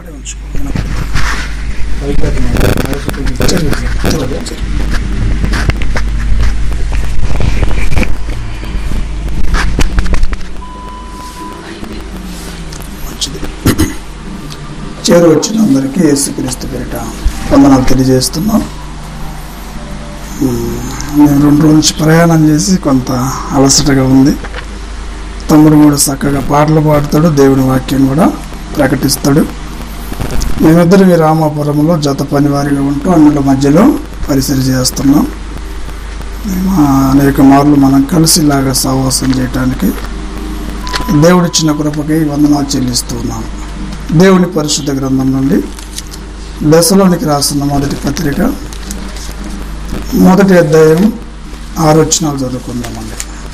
ఇక్కడే ఉంచుకో మంచిది చేరు వచ్చిన అందరికీ యేసుక్రీస్తు పేరిట వందనాలు తెలియజేస్తున్నాం ఉమ్, నేను రెండు రోజుల నుంచి ప్రయాణం చేసి కొంత అలసటగా ఉంది తమ్ముడు కూడా చక్కగా పాటలు పాడతాడు దేవుని వాక్యం కూడా ప్రకటిస్తాడు మేమిద్దరం ఈ రామాపురంలో జత పనివారిగా ఉంటూ అన్నిల మధ్యలో పరిసర చేస్తున్నాం మేము అనేక మార్లు మనం కలిసి ఇలాగా సహవాసం చేయటానికి దేవుడిచ్చిన కృపకి వందనాలు చెల్లిస్తూ ఉన్నాం దేవుని పరిశుద్ధ గ్రంథం నుండి దశలోనికి రాస్తున్న మొదటి పత్రిక మొదటి అధ్యాయం ఆరు వచ్చినాలు చదువుకుందామండి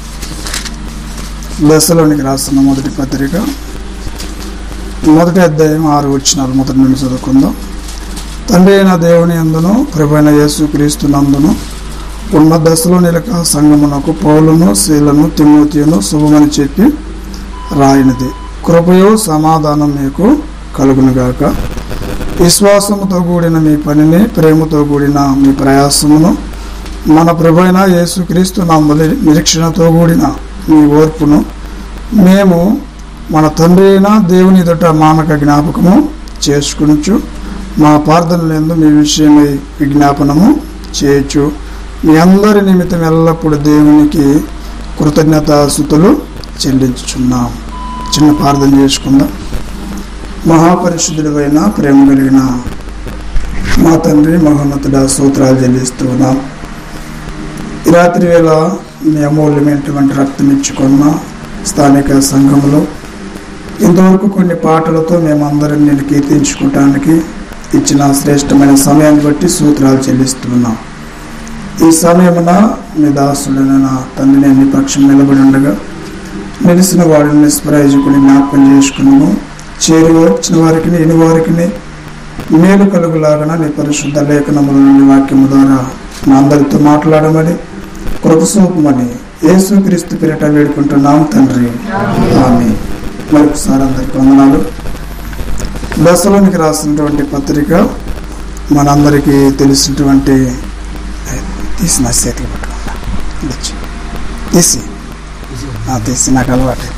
దశలోనికి రాస్తున్న మొదటి పత్రిక మొదటి అధ్యాయం ఆరు వచ్చినాలు మొదటి నుండి చదువుకుందాం తండ్రి అయిన దేవుని అందును ప్రభైన యేసు క్రీస్తు నందును ఉన్న దశలో నిలక సంగమునకు పౌలును శీలను తిమోతియును శుభమని చెప్పి రాయినది కృపయు సమాధానం మీకు కలుగునుగాక విశ్వాసముతో కూడిన మీ పనిని ప్రేమతో కూడిన మీ ప్రయాసమును మన ప్రభైన యేసుక్రీస్తు నంబలి నిరీక్షణతో కూడిన మీ ఓర్పును మేము మన తండ్రి అయిన దేవుని ఎదుట మానక జ్ఞాపకము చేసుకునుచు మా ప్రార్థనలందు మీ విషయమై విజ్ఞాపనము చేయొచ్చు మీ అందరి నిమిత్తం ఎల్లప్పుడూ దేవునికి కృతజ్ఞతాస్థుతులు చెల్లించుచున్నాం చిన్న ప్రార్థన చేసుకుందాం మహాపరిశుద్ధుడైన ప్రేమ కలిగిన మా తండ్రి మహోన్నతుడ సూత్రాలు చెల్లిస్తూ ఉన్నాం ఈ రాత్రి వేళ మీ అమూల్యమైనటువంటి రక్తం ఇచ్చుకున్న స్థానిక సంఘంలో ఇంతవరకు కొన్ని పాటలతో మేమందరం నేను కీర్తించుకోవటానికి ఇచ్చిన శ్రేష్టమైన సమయాన్ని బట్టి సూత్రాలు చెల్లిస్తున్నాం ఈ సమయమున మీ దాసుడైన నా తండ్రిని మీ పక్షం నిలబడి ఉండగా నిలిసిన వాడిని నిస్ప్రయోజకుని జ్ఞాపకం చేసుకున్నాము చేరి వచ్చిన వారికి ఎని వారికి మేలు కలుగులాగన నీ పరిశుద్ధ లేఖనముల నుండి వాక్యము ద్వారా మా అందరితో మాట్లాడమని కృపసూపమని యేసుక్రీస్తు పేరిట వేడుకుంటున్నాం తండ్రి ఆమె మరొకసారి అందరికి వందనాలు దశలోనికి రాసినటువంటి పత్రిక మనందరికీ తెలిసినటువంటి తీసి నా చేతికి పట్టుకుంటా ఇదిచ్చు. తీసి ఆ, తీసి నాకు అలవాటు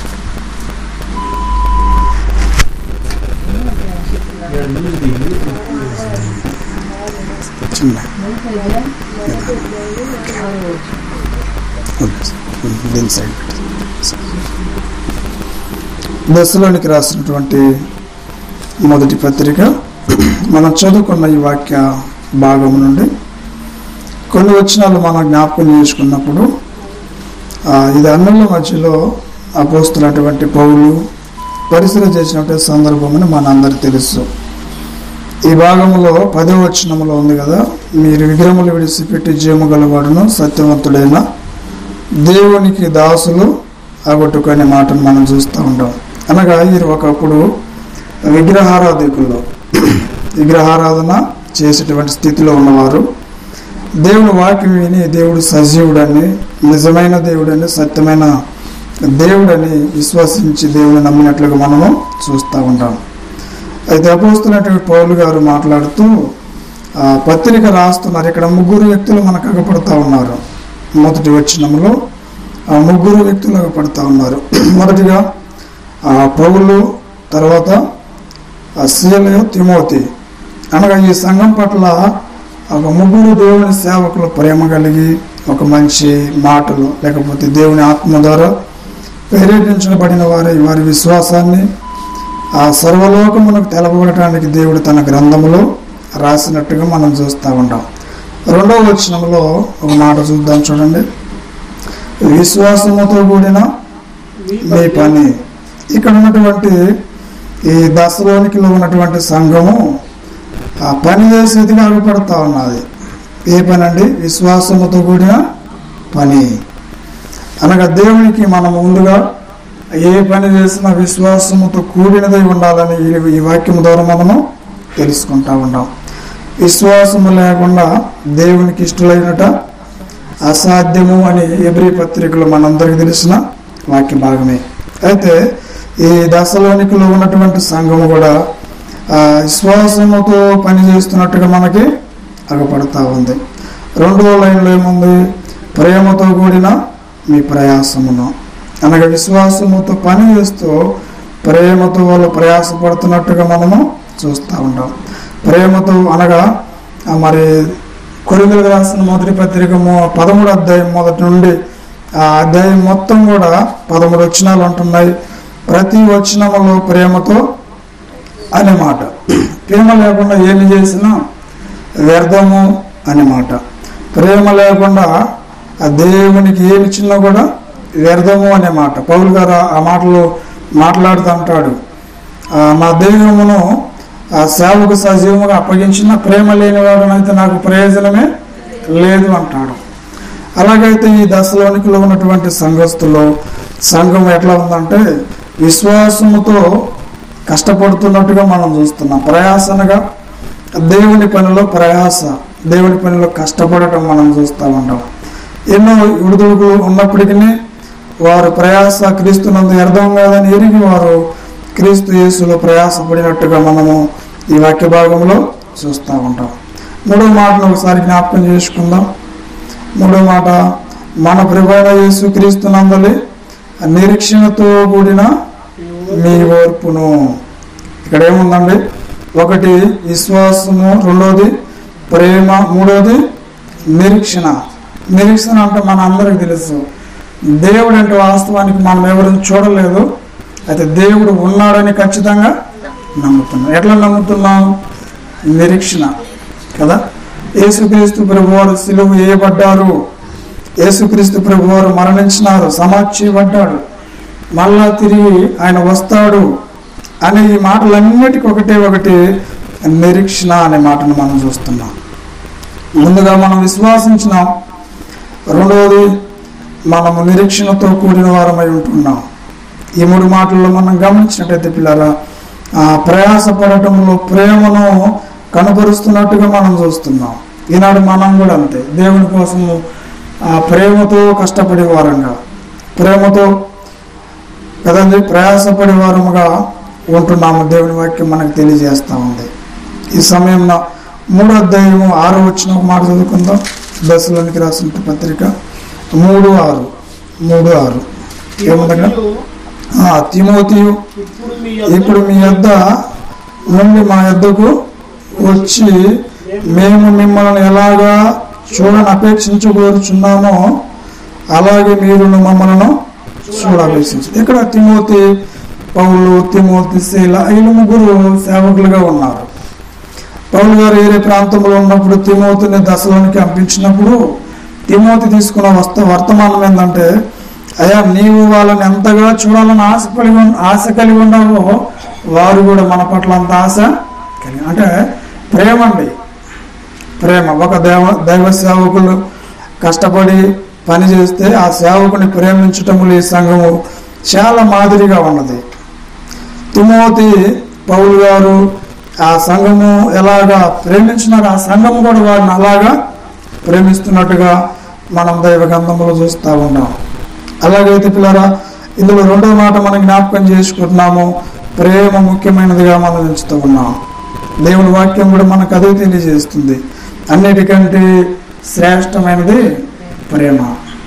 చిన్న దీని సైడ్ దశలోనికి రాసినటువంటి మొదటి పత్రిక మనం చదువుకున్న ఈ వాక్య భాగం నుండి కొన్ని వచనాలు మనం జ్ఞాపకం చేసుకున్నప్పుడు ఆ, ఇది అన్నుల మధ్యలో అపోస్తున్నటువంటి పౌలు పరిశీలన చేసినటువంటి సందర్భం అని మనందరికి తెలుసు ఈ భాగంలో పదో వచనంలో ఉంది కదా మీరు విగ్రహములు విడిచిపెట్టి జీవము గలవాడును సత్యవంతుడైన దేవునికి దాసులు అగొట్టుకునే మాటను మనం చూస్తూ ఉంటాం అనగా వీరు ఒకప్పుడు విగ్రహారాధికుల్లో విగ్రహారాధన చేసేటువంటి స్థితిలో ఉన్నవారు దేవుని వాక్యం విని దేవుడు సజీవుడని నిజమైన దేవుడని సత్యమైన దేవుడని విశ్వసించి దేవుని నమ్మినట్లుగా మనము చూస్తూ ఉంటాం అయితే అపోస్తున్నటువంటి పౌలు గారు మాట్లాడుతూ ఆ, పత్రిక రాస్తున్నారు ఇక్కడ ముగ్గురు వ్యక్తులు మనకు అగపడుతూ ఉన్నారు మొదటి వచ్చినంలో ఆ ముగ్గురు వ్యక్తులు అగపడుతూ ఉన్నారు మొదటిగా ఆ పౌలు తర్వాత ఆ శీలయు తిమోతి అనగా ఈ సంఘం పట్ల ఒక ముగ్గురు దేవుని సేవకులు ప్రేమ కలిగి ఒక మంచి మాటలు లేకపోతే దేవుని ఆత్మ ద్వారా ప్రేరేపించబడిన వారి వారి విశ్వాసాన్ని ఆ సర్వలోకమునకు తెలపబడటానికి దేవుడు తన గ్రంథములో రాసినట్టుగా మనం చూస్తూ ఉంటాం రెండవ వచనంలో ఒక మాట చూద్దాం చూడండి విశ్వాసముతో కూడిన మీ పని ఇక్కడ ఉన్నటువంటి ఈ దశలోనికిలో ఉన్నటువంటి సంఘము ఆ పని చేసేదిగా అగుపడతా ఉన్నది ఏ పని అండి విశ్వాసముతో కూడిన పని అనగా దేవునికి మనం ముందుగా ఏ పని చేసినా విశ్వాసముతో కూడినదై ఉండాలని ఈ- ఈ వాక్యం ద్వారా మనము తెలుసుకుంటా ఉన్నాం విశ్వాసము లేకుండా దేవునికి ఇష్టలైనట అసాధ్యము అని ఎబ్రి పత్రికలో మనందరికీ తెలిసిన వాక్య భాగమే అయితే ఈ దశలోనికలో ఉన్నటువంటి సంఘము కూడా ఆ, విశ్వాసముతో పనిచేస్తున్నట్టుగా మనకి అగపడతా ఉంది రెండవ లైన్లో ఏముంది ప్రేమతో కూడిన మీ ప్రయాసమును అనగా విశ్వాసముతో పని చేస్తూ ప్రేమతో వాళ్ళు ప్రయాసపడుతున్నట్టుగా మనము చూస్తూ ఉంటాం ప్రేమతో అనగా ఆ, మరి కొరిందులకు రాసిన మొదటి పత్రిక మొ- పదమూడు అధ్యాయం మొదటి నుండి ఆ అధ్యాయం మొత్తం కూడా పదమూడు వచనాలు ఉంటున్నాయి ప్రతి వచనములో ప్రేమతో అనే మాట ప్రేమ లేకుండా ఏమి చేసినా వ్యర్థము అనే మాట ప్రేమ లేకుండా ఆ దేవునికి ఏమి ఇచ్చినా కూడా వ్యర్థము అనే మాట పౌలు గారు ఆ మాటలు మాట్లాడుతూ అంటాడు ఆ, నా దేహమును ఆ సేవకు సజీవముగా అప్పగించిన ప్రేమ లేనివాడనైతే నాకు ప్రయోజనమే లేదు అంటాడు అలాగైతే ఈ దశలోనికిలో ఉన్నటువంటి సంఘస్థులు సంఘం ఎట్లా ఉందంటే విశ్వాసముతో కష్టపడుతున్నట్టుగా మనం చూస్తున్నాం ప్రయాసనగా దేవుని పనిలో ప్రయాస దేవుని పనిలో కష్టపడటం మనం చూస్తూ ఉంటాం ఎన్నో విడుదలకు ఉన్నప్పటికీ వారు ప్రయాస క్రీస్తునందు అర్థం కాదని ఎరిగి వారు క్రీస్తు యేసులో ప్రయాసపడినట్టుగా మనము ఈ వాక్య భాగంలో చూస్తూ ఉంటాం మూడో మాటను ఒకసారి జ్ఞాపకం చేసుకుందాం మూడో మాట మన ప్రభువైన యేసు క్రీస్తునందలి నిరీక్షణతో కూడిన మీ ఓర్పును ఇక్కడ ఏముందండి ఒకటి విశ్వాసము రెండోది ప్రేమ మూడోది నిరీక్షణ నిరీక్షణ అంటే మన అందరికి తెలుసు దేవుడు అంటే వాస్తవానికి మనం ఎవరు చూడలేదు అయితే దేవుడు ఉన్నాడని ఖచ్చితంగా నమ్ముతున్నాం ఎట్లా నమ్ముతున్నాం నిరీక్షణ కదా యేసుక్రీస్తు ప్రభువారు సిలువ వేయబడ్డారు యేసుక్రీస్తు ప్రభువారు మరణించినారు సమాధి పడ్డాడు మళ్ళా తిరిగి ఆయన వస్తాడు అనే ఈ మాటలన్నిటికీ ఒకటే ఒకటి నిరీక్షణ అనే మాటను మనం చూస్తున్నాం ముందుగా మనం విశ్వాసించినాం రెండవది మనము నిరీక్షణతో కూడిన వారమై ఉంటున్నాం ఈ మూడు మాటల్లో మనం గమనించినట్టయితే పిల్లరా ఆ ప్రయాసపడటంలో ప్రేమను కనపరుస్తున్నట్టుగా మనం చూస్తున్నాం ఈనాడు మనం కూడా అంతే దేవుని కోసము ఆ ప్రేమతో కష్టపడే వారంగా ప్రేమతో కదండి ప్రయాసపడే వారముగా ఉంటున్నాము దేవుని వాక్యం మనకు తెలియజేస్తూ ఉంది ఈ సమయంలో మూడో అధ్యాయము ఆరు వచ్చిన ఒక మాట చదువుకుందాం దశలోనికి రాసిన పత్రిక మూడు ఆరు మూడు ఆరు ఏముందగా ఆ, తిమోతియు ఇప్పుడు మీ ఇప్పుడు మీ యొద్ద నుండి మా యొద్దకు వచ్చి మేము మిమ్మల్ని ఎలాగా చూడని అపేక్షించుకోరుచున్నామో అలాగే మీరు మమ్మల్ని చూడపేక్షించు ఇక్కడ తిమోతి పౌలు తిమోతి శీల వీళ్ళు ముగ్గురు సేవకులుగా ఉన్నారు పౌలు గారు వేరే ప్రాంతంలో ఉన్నప్పుడు తిమోతిని దశలోనికి పంపించినప్పుడు తిమోతి తీసుకున్న వస్త వర్తమానం ఏంటంటే అయ్యా నీవు వాళ్ళని ఎంతగా చూడాలని ఆశపడి ఉన్- ఆశ కలిగి ఉన్నావో వారు కూడా మన పట్ల అంత ఆశ కలిగి అంటే ప్రేమ అండి ప్రేమ ఒక దేవ దైవ సేవకులు కష్టపడి పని చేస్తే ఆ సేవకుని ప్రేమించటములు ఈ సంఘము చాలా మాదిరిగా ఉన్నది తిమోతి పౌలు గారు ఆ సంఘము ఎలాగా ప్రేమించినారో ఆ సంఘము కూడా వారిని అలాగా ప్రేమిస్తున్నట్టుగా మనం దైవ గ్రంథంలో చూస్తూ ఉన్నాం అలాగైతే పిల్లరా ఇందులో రెండో మాట మనం జ్ఞాపకం చేసుకుంటున్నాము ప్రేమ ముఖ్యమైనదిగా మనం ఎంచుతూ ఉన్నాం దేవుని వాక్యం కూడా మనకు అదే తెలియజేస్తుంది అన్నిటికంటే శ్రేష్టమైనది ప్రేమ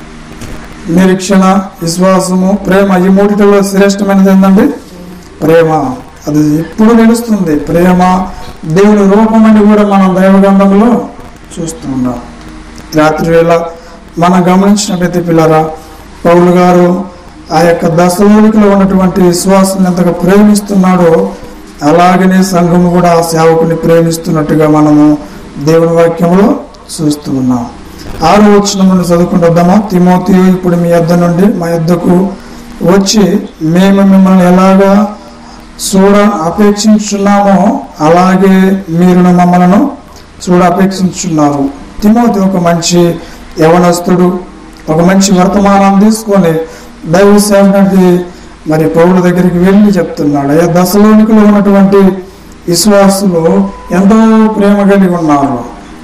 నిరీక్షణ విశ్వాసము ప్రేమ ఈ మూడిటిలో శ్రేష్టమైనది ఏంటండి ప్రేమ అది ఎప్పుడు నిలుస్తుంది ప్రేమ దేవుని రూపమని కూడా మనం దైవగంధంలో చూస్తూ ఉన్నాం రాత్రి వేళ మనం గమనించినట్టయితే పిల్లరా పౌలు గారు ఆ యొక్క దశలోనికలో ఉన్నటువంటి విశ్వాసం ఎంతగా ప్రేమిస్తున్నాడో అలాగనే సంఘము కూడా ఆ సేవకుని ప్రేమిస్తున్నట్టుగా మనము దేవుని వాక్యంలో చూస్తూ ఉన్నాం ఆరో వచ్చిన నుండి చదువుకుంటుందామా తిమోతి ఇప్పుడు మీ యొద్ద నుండి మా యొద్దకు వచ్చి మేము మిమ్మల్ని ఎలాగా చూడ అపేక్షించున్నామో అలాగే మీరు మమ్మలను చూడ అపేక్షించున్నారు తిమోతి ఒక మంచి యవనస్తుడు ఒక మంచి వర్తమానం తీసుకొని దైవ సేవకుడికి మరి పౌరుల దగ్గరికి వెళ్ళి చెప్తున్నాడు అయ్యా దశలోనికలో ఉన్నటువంటి విశ్వాసులు ఎంతో ప్రేమ కలిగి ఉన్నారు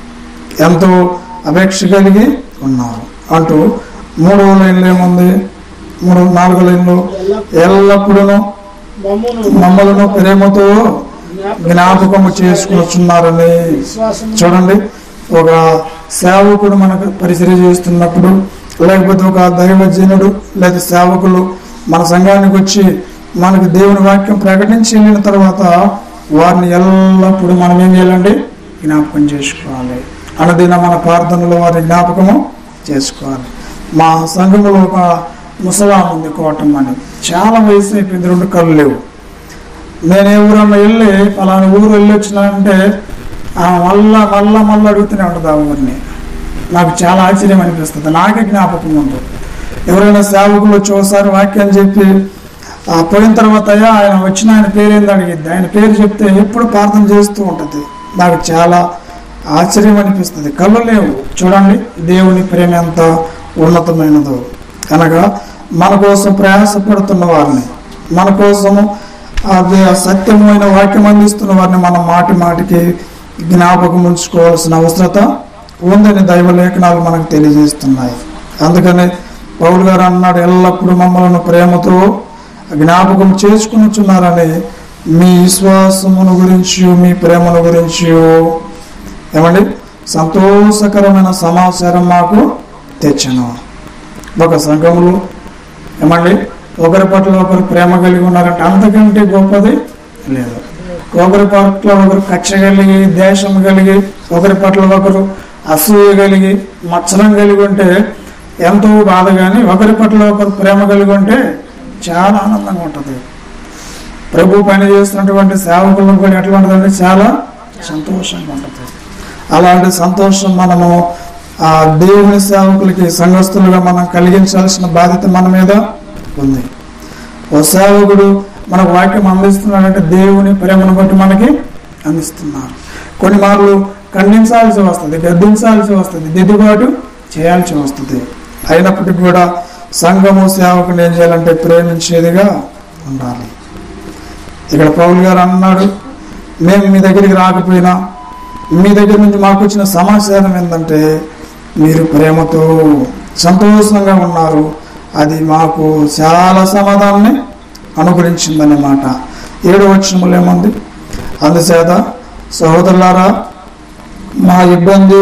ఎంతో అపేక్ష కలిగి ఉన్నారు అంటూ మూడవ లైన్లో ఏముంది మూడు నాలుగో లైన్లో ఎల్లప్పుడూ మమ్మను మమ్మలను ప్రేమతో జ్ఞాపకము చేసుకున్నారని విశ్వాసం చూడండి ఒక సేవకుడు మనకు పరిచర్య చేస్తున్నప్పుడు లేకపోతే ఒక దైవజనుడు లేదా సేవకులు మన సంఘానికి వచ్చి మనకు దేవుని వాక్యం ప్రకటించి వెళ్ళిన తర్వాత వారిని ఎల్లప్పుడూ మనం ఏం చేయాలండి జ్ఞాపకం చేసుకోవాలి అనదిన మన ప్రార్థనలో వారి జ్ఞాపకము చేసుకోవాలి మా సంఘంలో ఒక ముసలాం ఉంది కోటం అని చాలా వయసు అయిపోయింది రెండు కళ్ళు లేవు నేను ఏ ఊరన్నా వెళ్ళి ఫలానా ఊరు వెళ్ళి వచ్చినానంటే ఆ మళ్ళా మళ్ళా మళ్ళీ అడుగుతూనే ఉంటుంది ఆ ఊరిని నాకు చాలా ఆశ్చర్యం అనిపిస్తుంది నాకే జ్ఞాపకం ఉంది ఎవరైనా సేవకులు వచ్చి ఒకసారి వాక్యం చెప్పి ఆ పోయిన తర్వాత అయ్యా ఆయన వచ్చిన ఆయన పేరేంది అడిగిద్ది ఆయన పేరు చెప్తే ఎప్పుడు ప్రార్థన చేస్తూ ఉంటుంది నాకు చాలా ఆశ్చర్యం అనిపిస్తుంది కళ్ళు లేవు చూడండి దేవుని ప్రేమ ఎంత ఉన్నతమైనదో కనుక మన కోసం ప్రయాసపడుతున్న వారిని మన కోసము అదే సత్యమైన వాక్యం అందిస్తున్న వారిని మనం మాటి మాటికి జ్ఞాపకం ఉంచుకోవాల్సిన అవసరత ఉందని దైవ లేఖనాలు మనకు తెలియజేస్తున్నాయి అందుకని పౌలు గారు అన్నాడు ఎల్లప్పుడూ మమ్మల్ని ప్రేమతో జ్ఞాపకం చేసుకునిచున్నారని మీ విశ్వాసమును గురించి మీ ప్రేమను గురించి ఏమండి సంతోషకరమైన సమాచారం మాకు తెచ్చను ఒక సంఘములో ఏమండి ఒకరి పట్ల ఒకరు ప్రేమ కలిగి ఉన్నారంటే అంతకంటే గొప్పది లేదు ఒకరి పట్ల ఒకరు కక్ష కలిగి దేశం కలిగి ఒకరి పట్ల ఒకరు అసూయ కలిగి మత్సరం కలిగి ఉంటే ఎంతో బాధ కానీ ఒకరి పట్ల ఒకరు ప్రేమ కలిగి ఉంటే చాలా ఆనందంగా ఉంటుంది ప్రభు పని చేస్తున్నటువంటి సేవకులను కూడా ఎట్లా ఉంటుందంటే చాలా సంతోషంగా ఉంటుంది అలాంటి సంతోషం మనము ఆ దేవుని సేవకులకి సంఘస్థులుగా మనం కలిగించాల్సిన బాధ్యత మన మీద ఉంది ఓ సేవకుడు మనకు వాక్యం అందిస్తున్నాడంటే దేవుని ప్రేమను బట్టి మనకి అందిస్తున్నారు కొన్ని మార్లు ఖండించాల్సి వస్తుంది గద్దించాల్సి వస్తుంది దిద్దుబాటు చేయాల్సి వస్తుంది అయినప్పటికీ కూడా సంఘము సేవకుని ఏం చేయాలంటే ప్రేమించేదిగా ఉండాలి ఇక్కడ పౌల్ గారు అన్నాడు మేము మీ దగ్గరికి రాకపోయినా మీ దగ్గర నుంచి మాకు వచ్చిన సమాచారం ఏంటంటే మీరు ప్రేమతో సంతోషంగా ఉన్నారు అది మాకు చాలా సమాధానాన్ని అనుగ్రహించిందన్నమాట ఏడో వచనములు ఏముంది అందుచేత సహోదరులారా మా ఇబ్బంది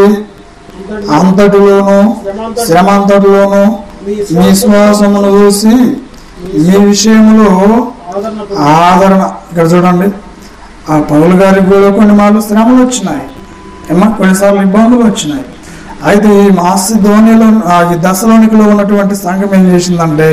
అంతటిలోనూ శ్రమ అంతటిలోనూ మీ విశ్వాసమును చూసి మీ విషయంలో ఆదరణ ఆదరణ ఇక్కడ చూడండి ఆ పౌలు గారికి కూడా కొన్ని మార్లు శ్రమలు వచ్చినాయి ఏమా కొన్నిసార్లు ఇబ్బందులు వచ్చినాయి అయితే ఈ మాసిధోనిలో ఆ ఈ దశలోనికిలో ఉన్నటువంటి సంఘం ఏం చేసిందంటే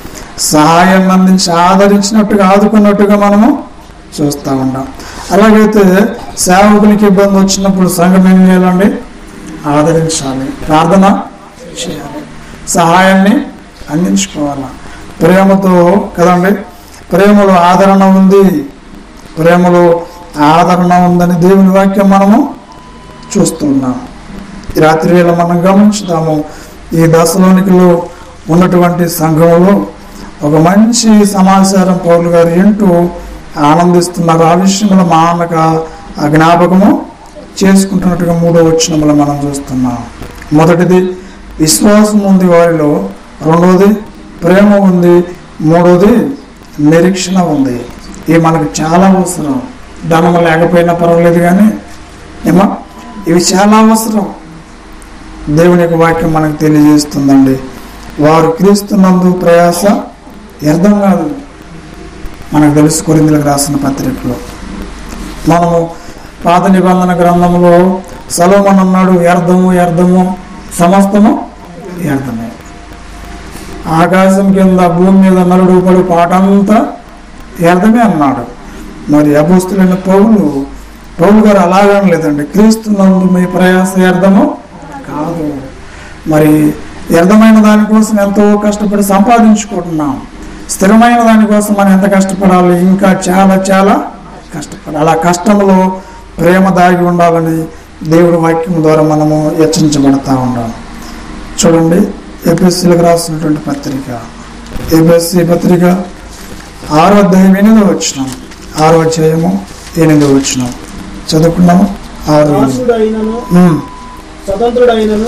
సహాయం అందించి ఆదరించినట్టుగా ఆదుకున్నట్టుగా మనము చూస్తూ ఉంటాం అలాగైతే సేవకునికి ఇబ్బంది వచ్చినప్పుడు సంఘం ఏం చేయాలండి ఆదరించాలి ప్రార్థన చేయాలి సహాయాన్ని అందించుకోవాలి ప్రేమతో కదండి ప్రేమలో ఆదరణ ఉంది ప్రేమలో ఆదరణ ఉందని దేవుని వాక్యం మనము చూస్తున్నాం ఈ రాత్రి వేళ మనం గమనించుదాము ఈ దశలోనికిలో ఉన్నటువంటి సంఘంలో ఒక మంచి సమాచారం పౌరులు గారు ఏంటూ ఆనందిస్తున్నారు ఆ విషయంలో మా అన్నక ఆ జ్ఞాపకము చేసుకుంటున్నట్టుగా మూడో వచ్చినములు మనం చూస్తున్నాం మొదటిది విశ్వాసం ఉంది వారిలో రెండవది ప్రేమ ఉంది మూడవది నిరీక్షణ ఉంది ఇవి మనకు చాలా అవసరం ధనం లేకపోయినా పర్వాలేదు కానీ ఏమా ఇవి చాలా అవసరం దేవుని యొక్క వాక్యం మనకు తెలియజేస్తుందండి వారు క్రీస్తునందు ప్రయాస వ్యర్థం కాదు మనకు తెలుసు కొరిందులకు రాసిన పత్రికలో మనము పాత నిబంధన గ్రంథంలో సలోమన్ అన్నాడు వ్యర్థము వ్యర్థము సమస్తము వ్యర్థమే ఆకాశం కింద భూమి మీద నలుడు పడు పాటంతా వ్యర్థమే అన్నాడు మరి అపోస్తులైన పౌలు పౌలు గారు అలాగని లేదండి క్రీస్తు నందు మీ ప్రయాస వ్యర్థము కాదు మరి వ్యర్థమైన దానికోసం ఎంతో కష్టపడి సంపాదించుకుంటున్నాం స్థిరమైన దానికోసం మనం ఎంత కష్టపడాలి ఇంకా చాలా చాలా కష్టపడాలి అలా కష్టంలో ప్రేమ దాగి ఉండాలని దేవుడి వాక్యం ద్వారా మనము హెచ్చరించబడతా ఉండాలి చూడండి ఏపీఎస్సీలకు రాసినటువంటి పత్రిక ఏపీఎస్సీ పత్రిక ఆరో అధ్యాయం ఎనిమిదో వచ్చినాం ఆరో అధ్యాయము ఎనిమిదో వచ్చినాం చదువుకున్నాము ఆరు ఎనిమిది. దాసుడైనను ఉమ్. స్వతంత్రుడైనను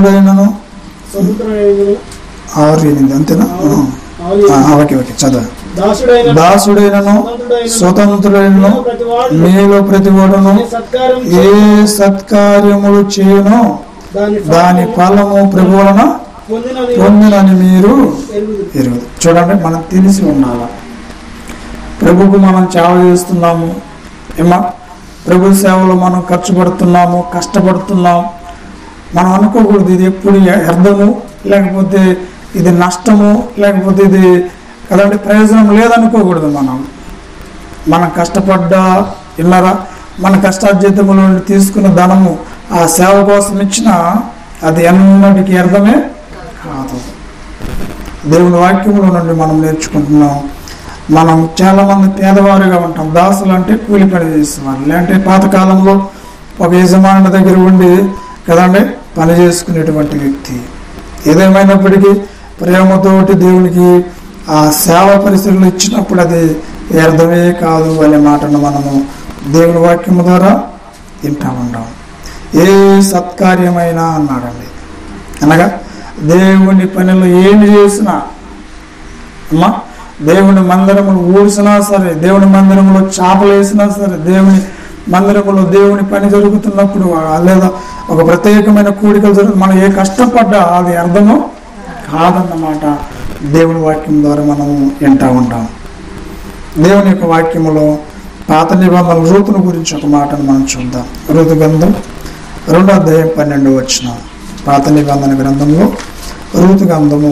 దాసుడైనను స్వతంత్రుడైనను ఆరు ఎనిమిది అంతేనా ఉమ్. ఆది ఆ, ఓకే ఓకే చదువు దాసుడైన దాసుడైనను స్వతంత్రుడైనను ప్రతి వాడు మీలో ప్రతి వాడును ఏ సత్కారం ఏ సత్కార్యములు చేయను దాని దాని ఫలము ప్రభు వలన పొందిన పొందినని మీరు ఎరుగుదు ఎరుగదు చూడండి మనం తెలిసి ఉండాలి ప్రభుకు మనం సేవ చేస్తున్నాము ఏమా ప్రభు సేవలో మనం ఖర్చు పడుతున్నాము కష్టపడుతున్నాం మనం అనుకోకూడదు ఇది ఎప్పుడు వ్యర్థము లేకపోతే ఇది నష్టము లేకపోతే ఇది కదండి ప్రయోజనం లేదనుకోకూడదు మనం మనం కష్టపడ్డా విన్నారా మన కష్టార్జితముల నుండి తీసుకున్న ధనము ఆ సేవ కోసం ఇచ్చిన అది ఎన్నటికీ అర్థమే కాదు దేవుని వాక్యంలో నుండి మనం నేర్చుకుంటున్నాం మనం చాలా మంది పేదవారుగా ఉంటాం దాసులు అంటే కూలి పని చేసేవారు లేదంటే పాతకాలంలో ఒక యజమానుడి దగ్గర ఉండి కదండి పని చేసుకునేటువంటి వ్యక్తి ఏదేమైనప్పటికీ ప్రేమతోటి దేవునికి ఆ సేవ పరిస్థితులు ఇచ్చినప్పుడు అది వ్యర్థమే కాదు అనే మాటను మనము దేవుని వాక్యము ద్వారా వింటా ఉంటాం ఏ సత్కార్యమైనా అన్నాడండి అనగా దేవుని పనిలో ఏమి చేసినా అమ్మా దేవుని మందిరములు ఊడ్చినా సరే దేవుని మందిరములో చేపలు వేసినా సరే దేవుని మందిరములో దేవుని పని జరుగుతున్నప్పుడు ఆ లేదా ఒక ప్రత్యేకమైన కూడికలు జరుగు మనం ఏ కష్టపడ్డా అది అర్థము కాదన్నమాట దేవుని వాక్యం ద్వారా మనము వింటా ఉంటాం దేవుని యొక్క వాక్యములో పాత నిబంధనల రూతుల గురించి ఒక మాటను మనం చూద్దాం ఋతు గ్రంథం రెండో అధ్యాయం పన్నెండు వచ్చిన పాత నిబంధన గ్రంథంలో ఋతు గ్రంథము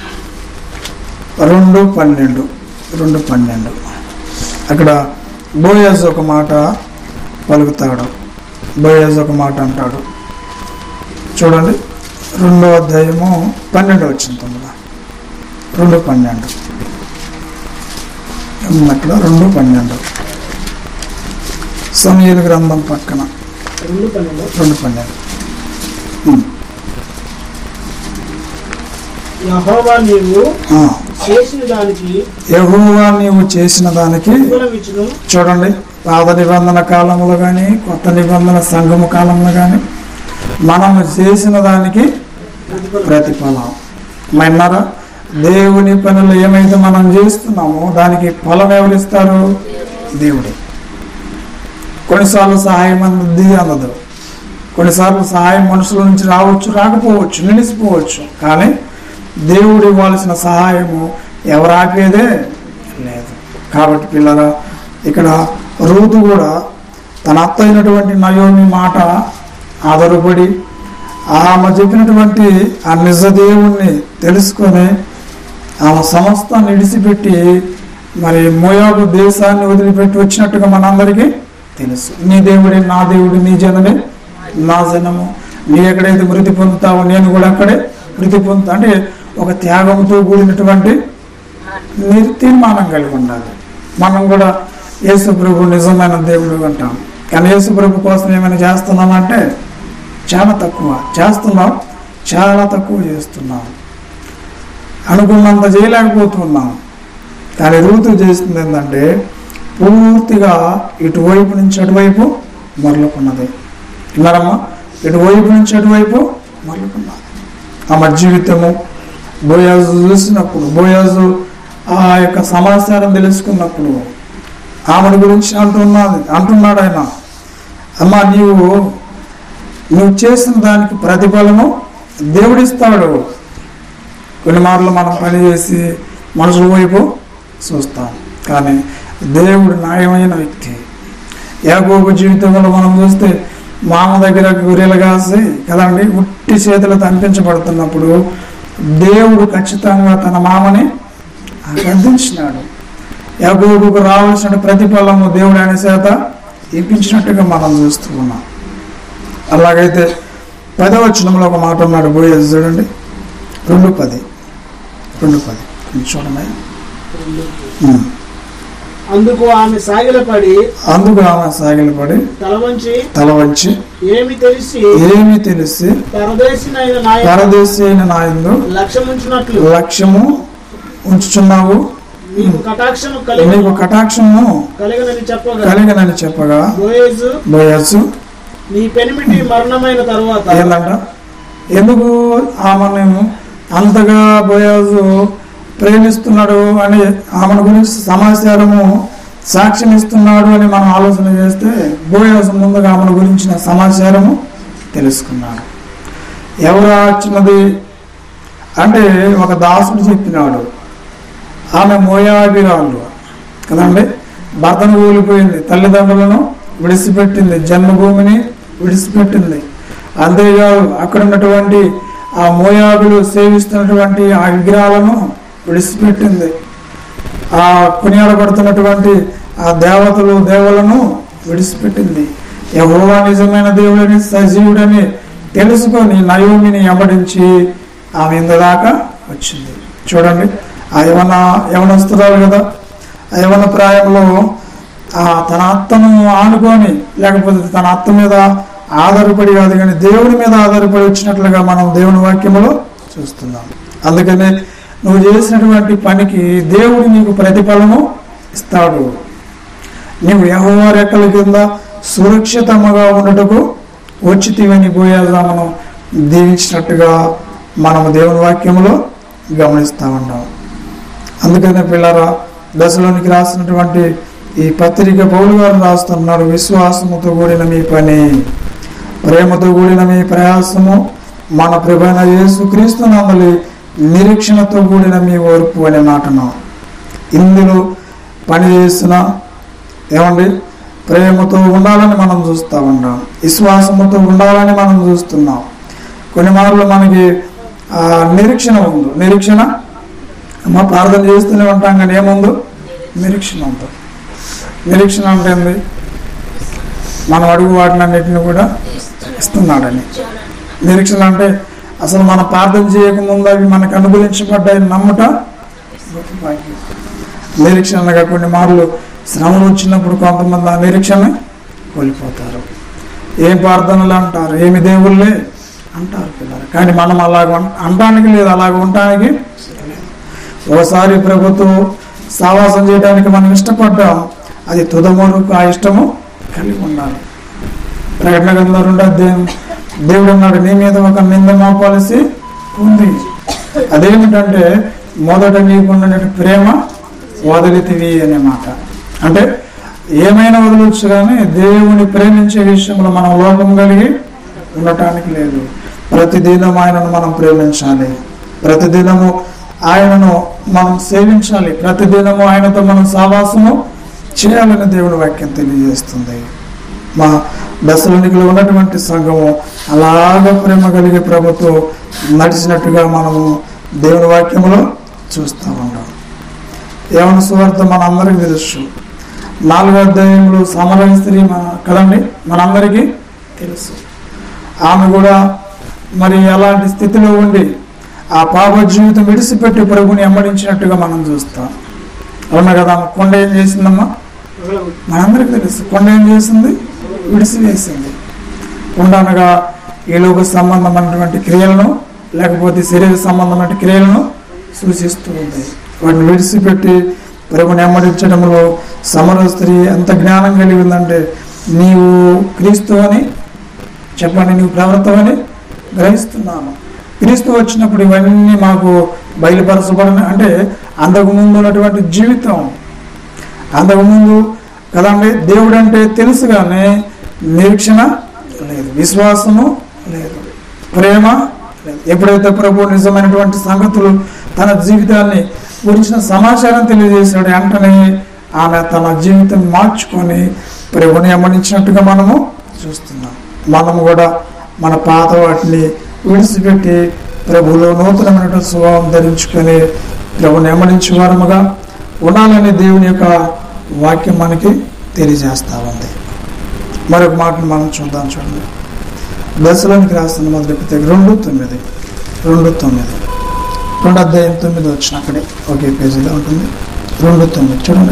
రెండు పన్నెండు రెండు పన్నెండు అక్కడ బోయాజ్ ఒక మాట పలుకుతాడు బోయాజ్ ఒక మాట అంటాడు చూడండి రెండో అధ్యాయము పన్నెండు వచ్చిన తొమ్మిది రెండు పన్నెండు అట్లా రెండు పన్నెండు సమయలు గ్రంథం పక్కన రెండు పన్నెండు రెండు పన్నెండు యహోవా నీవు ఆ, చేసిన దానికి యెహోవా నీవు చేసిన దానికి ప్రతిఫలం ఇచ్చును చూడండి పాత నిబంధన కాలంలో కానీ కొత్త నిబంధన సంఘము కాలంలో కానీ మనం చేసిన దానికి ప్రతిఫలం ప్రతిఫలం మన్నారా దేవుని పనులు ఏమైతే మనం చేస్తున్నామో దానికి ఫలం ఎవరిస్తారు దేవుడు కొన్నిసార్లు సహాయం అంది అందదు కొన్నిసార్లు సహాయం మనుషుల నుంచి రావచ్చు రాకపోవచ్చు నిలిచిపోవచ్చు కానీ దేవుడు ఇవ్వాల్సిన సహాయము ఎవరు ఆపేదే లేదు కాబట్టి పిల్లల ఇక్కడ రూతు కూడా తన అత్త అయినటువంటి నయోమి మాట ఆధారపడి ఆమె చెప్పినటువంటి ఆ నిజ దేవుణ్ణి తెలుసుకొని ఆమె సమస్తాన్ని విడిచిపెట్టి మరి మోయాబు దేశాన్ని వదిలిపెట్టి వచ్చినట్టుగా మనందరికీ తెలుసు నీ దేవుడే నా దేవుడు నీ జనమే నా జనము నీ ఎక్కడైతే మృతి పొందుతావో నేను కూడా అక్కడే మృతి పొందుతా అంటే ఒక త్యాగంతో కూడినటువంటి మీరు తీర్మానం కలిగి ఉండాలి మనం కూడా యేసు ప్రభు నిజమైన దేవుడు అంటాం కానీ యేసు ప్రభు కోసం ఏమైనా చేస్తున్నామంటే చాలా తక్కువ చేస్తున్నాం చాలా తక్కువ చేస్తున్నాం అనుకున్నంత చేయలేకపోతున్నాం కానీ రూతు చేస్తుంది ఏంటంటే పూర్తిగా ఇటువైపు నుంచి అటువైపు మొరలుకున్నది విన్నారమ్మా ఇటువైపు నుంచి అటువైపు మొరలుకున్నది ఆమె జీవితము బోయాజు చూసినప్పుడు బోయాజు ఆ యొక్క సమాచారం తెలుసుకున్నప్పుడు ఆమె గురించి అంటున్నది అంటున్నాడు ఆయన అమ్మా నీవు నువ్వు చేసిన దానికి ప్రతిఫలము దేవుడిస్తాడు కొన్ని మార్లు మనం పనిచేసి మనుషుల వైపు చూస్తాం కానీ దేవుడు న్యాయమైన వ్యక్తి యాకోబు జీవితంలో మనం చూస్తే మామ దగ్గర గొర్రెలు కాసి కదండి ఉట్టి చేతులతో అనిపించబడుతున్నప్పుడు దేవుడు ఖచ్చితంగా తన మామని గద్దించినాడు యాకోబుకు రావాల్సిన ప్రతిఫలము దేవుడు ఆయన చేత ఇప్పించినట్టుగా మనం చూస్తూ ఉన్నాం అలాగైతే పదవచనంలో ఒక మాట ఉన్నాడు పోయేది చూడండి రెండు పది రెండు పది ఇది చూడండి ఉం. అందుకు ఆమె సాగిలపడి అందుకు ఆమె సాగిలపడి తల వంచి తల వంచి ఏమి తెలిసి ఏమి తెలిసి పరదేశినైన నాయ పరదేశీ అయిన నాయందు లక్ష్యముంచినట్లు లక్ష్యము ఉంచుచున్నావు నీకు కటాక్షము కలిగి నీకు కటాక్షము కలిగినని చెప్పగా కలిగినని చెప్పగా బోయేజు బోయసు నీ పెనిమిటి మరణమైన తరువాత ఏందంట ఎందుకు ఆమెను అంతగా బోయాజు ప్రేమిస్తున్నాడు అని ఆమెను గురించి సమాచారము సాక్ష్యం ఇస్తున్నాడు అని మనం ఆలోచన చేస్తే బోయాసు ముందుగా ఆమెను గురించిన సమాచారము తెలుసుకున్నాడు ఎవరు చిన్నది అంటే ఒక దాసుడు చెప్పినాడు ఆమె మోయాభిరాలు కదండి భర్తను కూలిపోయింది తల్లిదండ్రులను విడిచిపెట్టింది జన్మభూమిని విడిచిపెట్టింది అంతేకాదు అక్కడ ఉన్నటువంటి ఆ మోయాబులు సేవిస్తున్నటువంటి ఆ విగ్రహాలను విడిచిపెట్టింది ఆ కొనియాడబడుతున్నటువంటి ఆ దేవతలు దేవులను విడిచిపెట్టింది యహోవా నిజమైన దేవుడని సజీవుడని తెలుసుకొని నయోమిని ఎమ్మడించి ఆమె ఇంత దాకా వచ్చింది చూడండి ఆ యవన యవనస్తురాలు కదా ఆ యవన ప్రాయంలో ఆ తన అత్తను ఆనుకొని లేకపోతే తన అత్త మీద ఆధారపడి కాదు కానీ దేవుని మీద ఆధారపడి వచ్చినట్లుగా మనం దేవుని వాక్యములో చూస్తున్నాం అందుకనే నువ్వు చేసినటువంటి పనికి దేవుడు నీకు ప్రతిఫలము ఇస్తాడు నీవు యహోవా రెక్కల కింద సురక్షితముగా ఉండటకు వచ్చితివని పోయేదామను దీవించినట్టుగా మనము దేవుని వాక్యములో గమనిస్తూ ఉంటాం అందుకనే పిల్లరా దశలోనికి రాసినటువంటి ఈ పత్రిక పౌలు గారు రాస్తున్నాడు విశ్వాసముతో కూడిన మీ పని ప్రేమతో కూడిన మీ ప్రయాసము మన ప్రభైన యేసు క్రీస్తు నందలి నిరీక్షణతో కూడిన మీ ఓర్పు అనే మాటను ఇందులో పని చేసిన ఏమండి ప్రేమతో ఉండాలని మనం చూస్తూ ఉన్నాం విశ్వాసముతో ఉండాలని మనం చూస్తున్నాం కొన్ని మార్లు మనకి ఆ, నిరీక్షణ ఉంది నిరీక్షణ అమ్మ ప్రార్థన చేస్తూనే ఉంటాం కానీ ఏముందో నిరీక్షణ ఉంటుంది నిరీక్షణ అంటే ఏంది మనం అడుగు వాటినన్నిటిని కూడా ఇస్తున్నాడని నిరీక్షణ అంటే అసలు మనం ప్రార్థన చేయకముందు అవి మనకు అనుగ్రహించబడ్డాయి నమ్ముట గొప్ప భాగ్యం. నిరీక్షణగా కొన్ని మార్లు శ్రమలు వచ్చినప్పుడు కొంతమంది ఆ నిరీక్షణ కోల్పోతారు ఏం ప్రార్థనలు అంటారు ఏమి దేవుళ్ళే అంటారు పిల్లలు కానీ మనం అలాగ అన్- అనడానికి లేదు అలాగ ఉండటానికి లేదు. ఓసారి ప్రభుత్వం సావాసం చేయడానికి మనం ఇష్టపడ్డాం అది తుదమరుకు ఆ ఇష్టము కలిగి ఉండాలి ప్రకటన గ్రంథంలో రెండో అధ్యాయం దేవుడు అన్నాడు నీ మీద ఒక నింద మోపాల్సి ఉంది అదేమిటంటే మొదట నీకున్నటువంటి ప్రేమ వదిలితివి అనే మాట అంటే ఏమైనా వదలొచ్చు కానీ దేవుని ప్రేమించే విషయంలో మనం లోపం కలిగి ఉండటానికి లేదు ప్రతిదినం ఆయనను మనం ప్రేమించాలి ప్రతిదినము ఆయనను మనం సేవించాలి ప్రతిదినము ఆయనతో మనం సావాసము చేయాలని దేవుని వాక్యం తెలియజేస్తుంది మా దశలోనికిలో ఉన్నటువంటి సంఘము అలాగ ప్రేమ కలిగే ప్రభుత్వం నడిచినట్టుగా మనము దేవుని వాక్యములో చూస్తూ ఉన్నాం యవన సువార్త మనందరికీ తెలుసు నాలుగో అధ్యాయంలో సమరయ స్త్రీ మన కదండి మనందరికీ తెలుసు ఆమె కూడా మరి అలాంటి స్థితిలో ఉండి ఆ పాప జీవితం విడిచిపెట్టి ప్రభుని ఎమ్మడించినట్టుగా మనం చూస్తాం అవునా కదా ఆమె కొండ ఏం చేసిందమ్మా మనందరికీ తెలుసు కొండ ఏం చేసింది విడిసివేసింది కొండ అనగా ఈ లోక సంబంధమైనటువంటి క్రియలను లేకపోతే శరీర సంబంధమైన క్రియలను సూచిస్తూ ఉంది వాటిని విడిచిపెట్టి ప్రభుని ఎమ్మడించడంలో సమర స్త్రీ ఎంత జ్ఞానం కలిగి ఉందంటే నీవు క్రీస్తు అని చెప్పండి నీవు ప్రవర్తవని గ్రహిస్తున్నాను క్రీస్తు వచ్చినప్పుడు ఇవన్నీ మాకు బయలుపరచబడిన అంటే అంతకుముందు ఉన్నటువంటి జీవితం అంతకుముందు కదండి దేవుడు అంటే తెలుసు కానీ నిరీక్షణ లేదు విశ్వాసము లేదు ప్రేమ లేదు ఎప్పుడైతే ప్రభు నిజమైనటువంటి సంగతులు తన జీవితాన్ని గురించిన సమాచారం తెలియజేశాడు వెంటనే ఆమె తన జీవితం మార్చుకొని ప్రభుని అమ్మనించినట్టుగా మనము చూస్తున్నాం మనము కూడా మన పాత వాటిని విడిచిపెట్టి ప్రభులో నూతనమైనటువంటి స్వభావం ధరించుకొని ప్రభుని అమ్మనించే వారముగా ఉండాలని దేవుని యొక్క వాక్యం మనకి తెలియజేస్తా ఉంది మరొక మాటను మనం చూద్దాం చూడండి దశలోనికి రాస్తున్న మొదటి పత్రిక రెండు తొమ్మిది రెండు తొమ్మిది రెండు అధ్యాయం తొమ్మిది వచ్చిన అక్కడే ఒకే పేజీలో ఉంటుంది రెండు తొమ్మిది చూడండి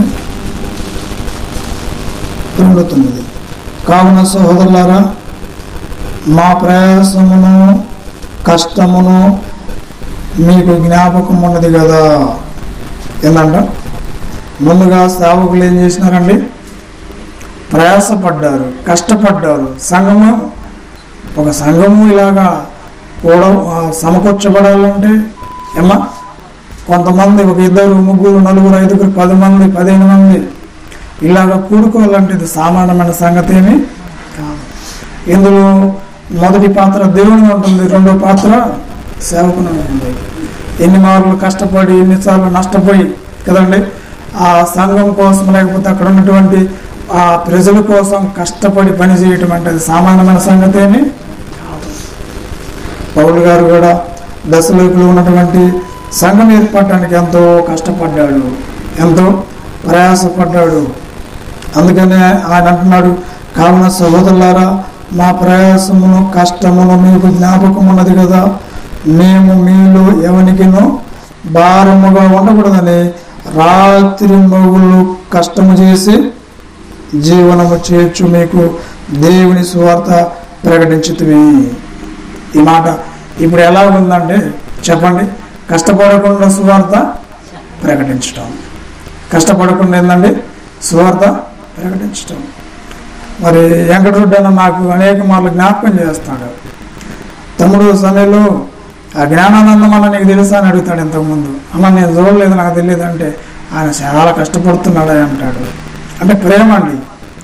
రెండు తొమ్మిది కావున సహోదరులారా మా ప్రయాసమును కష్టమును మీకు జ్ఞాపకం ఉన్నది కదా ఏంటంట ముందుగా సేవకులు ఏం చేసినారండి ప్రయాసపడ్డారు కష్టపడ్డారు సంఘము ఒక సంఘము ఇలాగా కూడా ఆ, సమకూర్చబడాలంటే ఏమా కొంతమంది ఒక ఇద్దరు ముగ్గురు నలుగురు ఐదుగురు పది మంది పదిహేను మంది ఇలాగ కూడుకోవాలంటే ఇది సామాన్యమైన సంగతి ఏమి కాదు ఇందులో మొదటి పాత్ర దేవుని ఉంటుంది రెండో పాత్ర సేవకుని ఉంటుంది ఎన్ని మార్లు కష్టపడి ఎన్నిసార్లు నష్టపోయి కదండి ఆ సంఘం కోసం లేకపోతే అక్కడ ఉన్నటువంటి ఆ ప్రజల కోసం కష్టపడి పని చేయటం అంటే అది సామాన్యమైన సంగతి ఏమి కాదు పౌలు గారు కూడా దశలోకిలో ఉన్నటువంటి సంఘం ఏర్పడటానికి ఎంతో కష్టపడ్డాడు ఎంతో ప్రయాసపడ్డాడు అందుకనే ఆయన అంటున్నాడు కావున సహోదరులారా మా ప్రయాసమును కష్టమును మీకు జ్ఞాపకం ఉన్నది కదా మేము మీలో ఎవనికినో భారముగా ఉండకూడదని రాత్రి మొగులు కష్టము చేసి జీవనము చేయొచ్చు మీకు దేవుని సువార్త ప్రకటించుతుంది ఈ మాట ఇప్పుడు ఎలా ఉందంటే చెప్పండి కష్టపడకుండా సువార్త ప్రకటించటం కష్టపడకుండా ఏందండి సువార్త ప్రకటించటం మరి వెంకటరెడ్డి అన్న నాకు అనేక మార్లు జ్ఞాపకం చేస్తాడు తమ్ముడు సమయంలో ఆ జ్ఞానానందం అన్న నీకు తెలుసా అని అడుగుతాడు ఇంతకుముందు అమ్మ నేను చూడలేదు నాకు తెలియదు అంటే ఆయన చాలా కష్టపడుతున్నాడే అంటాడు అంటే ప్రేమ అండి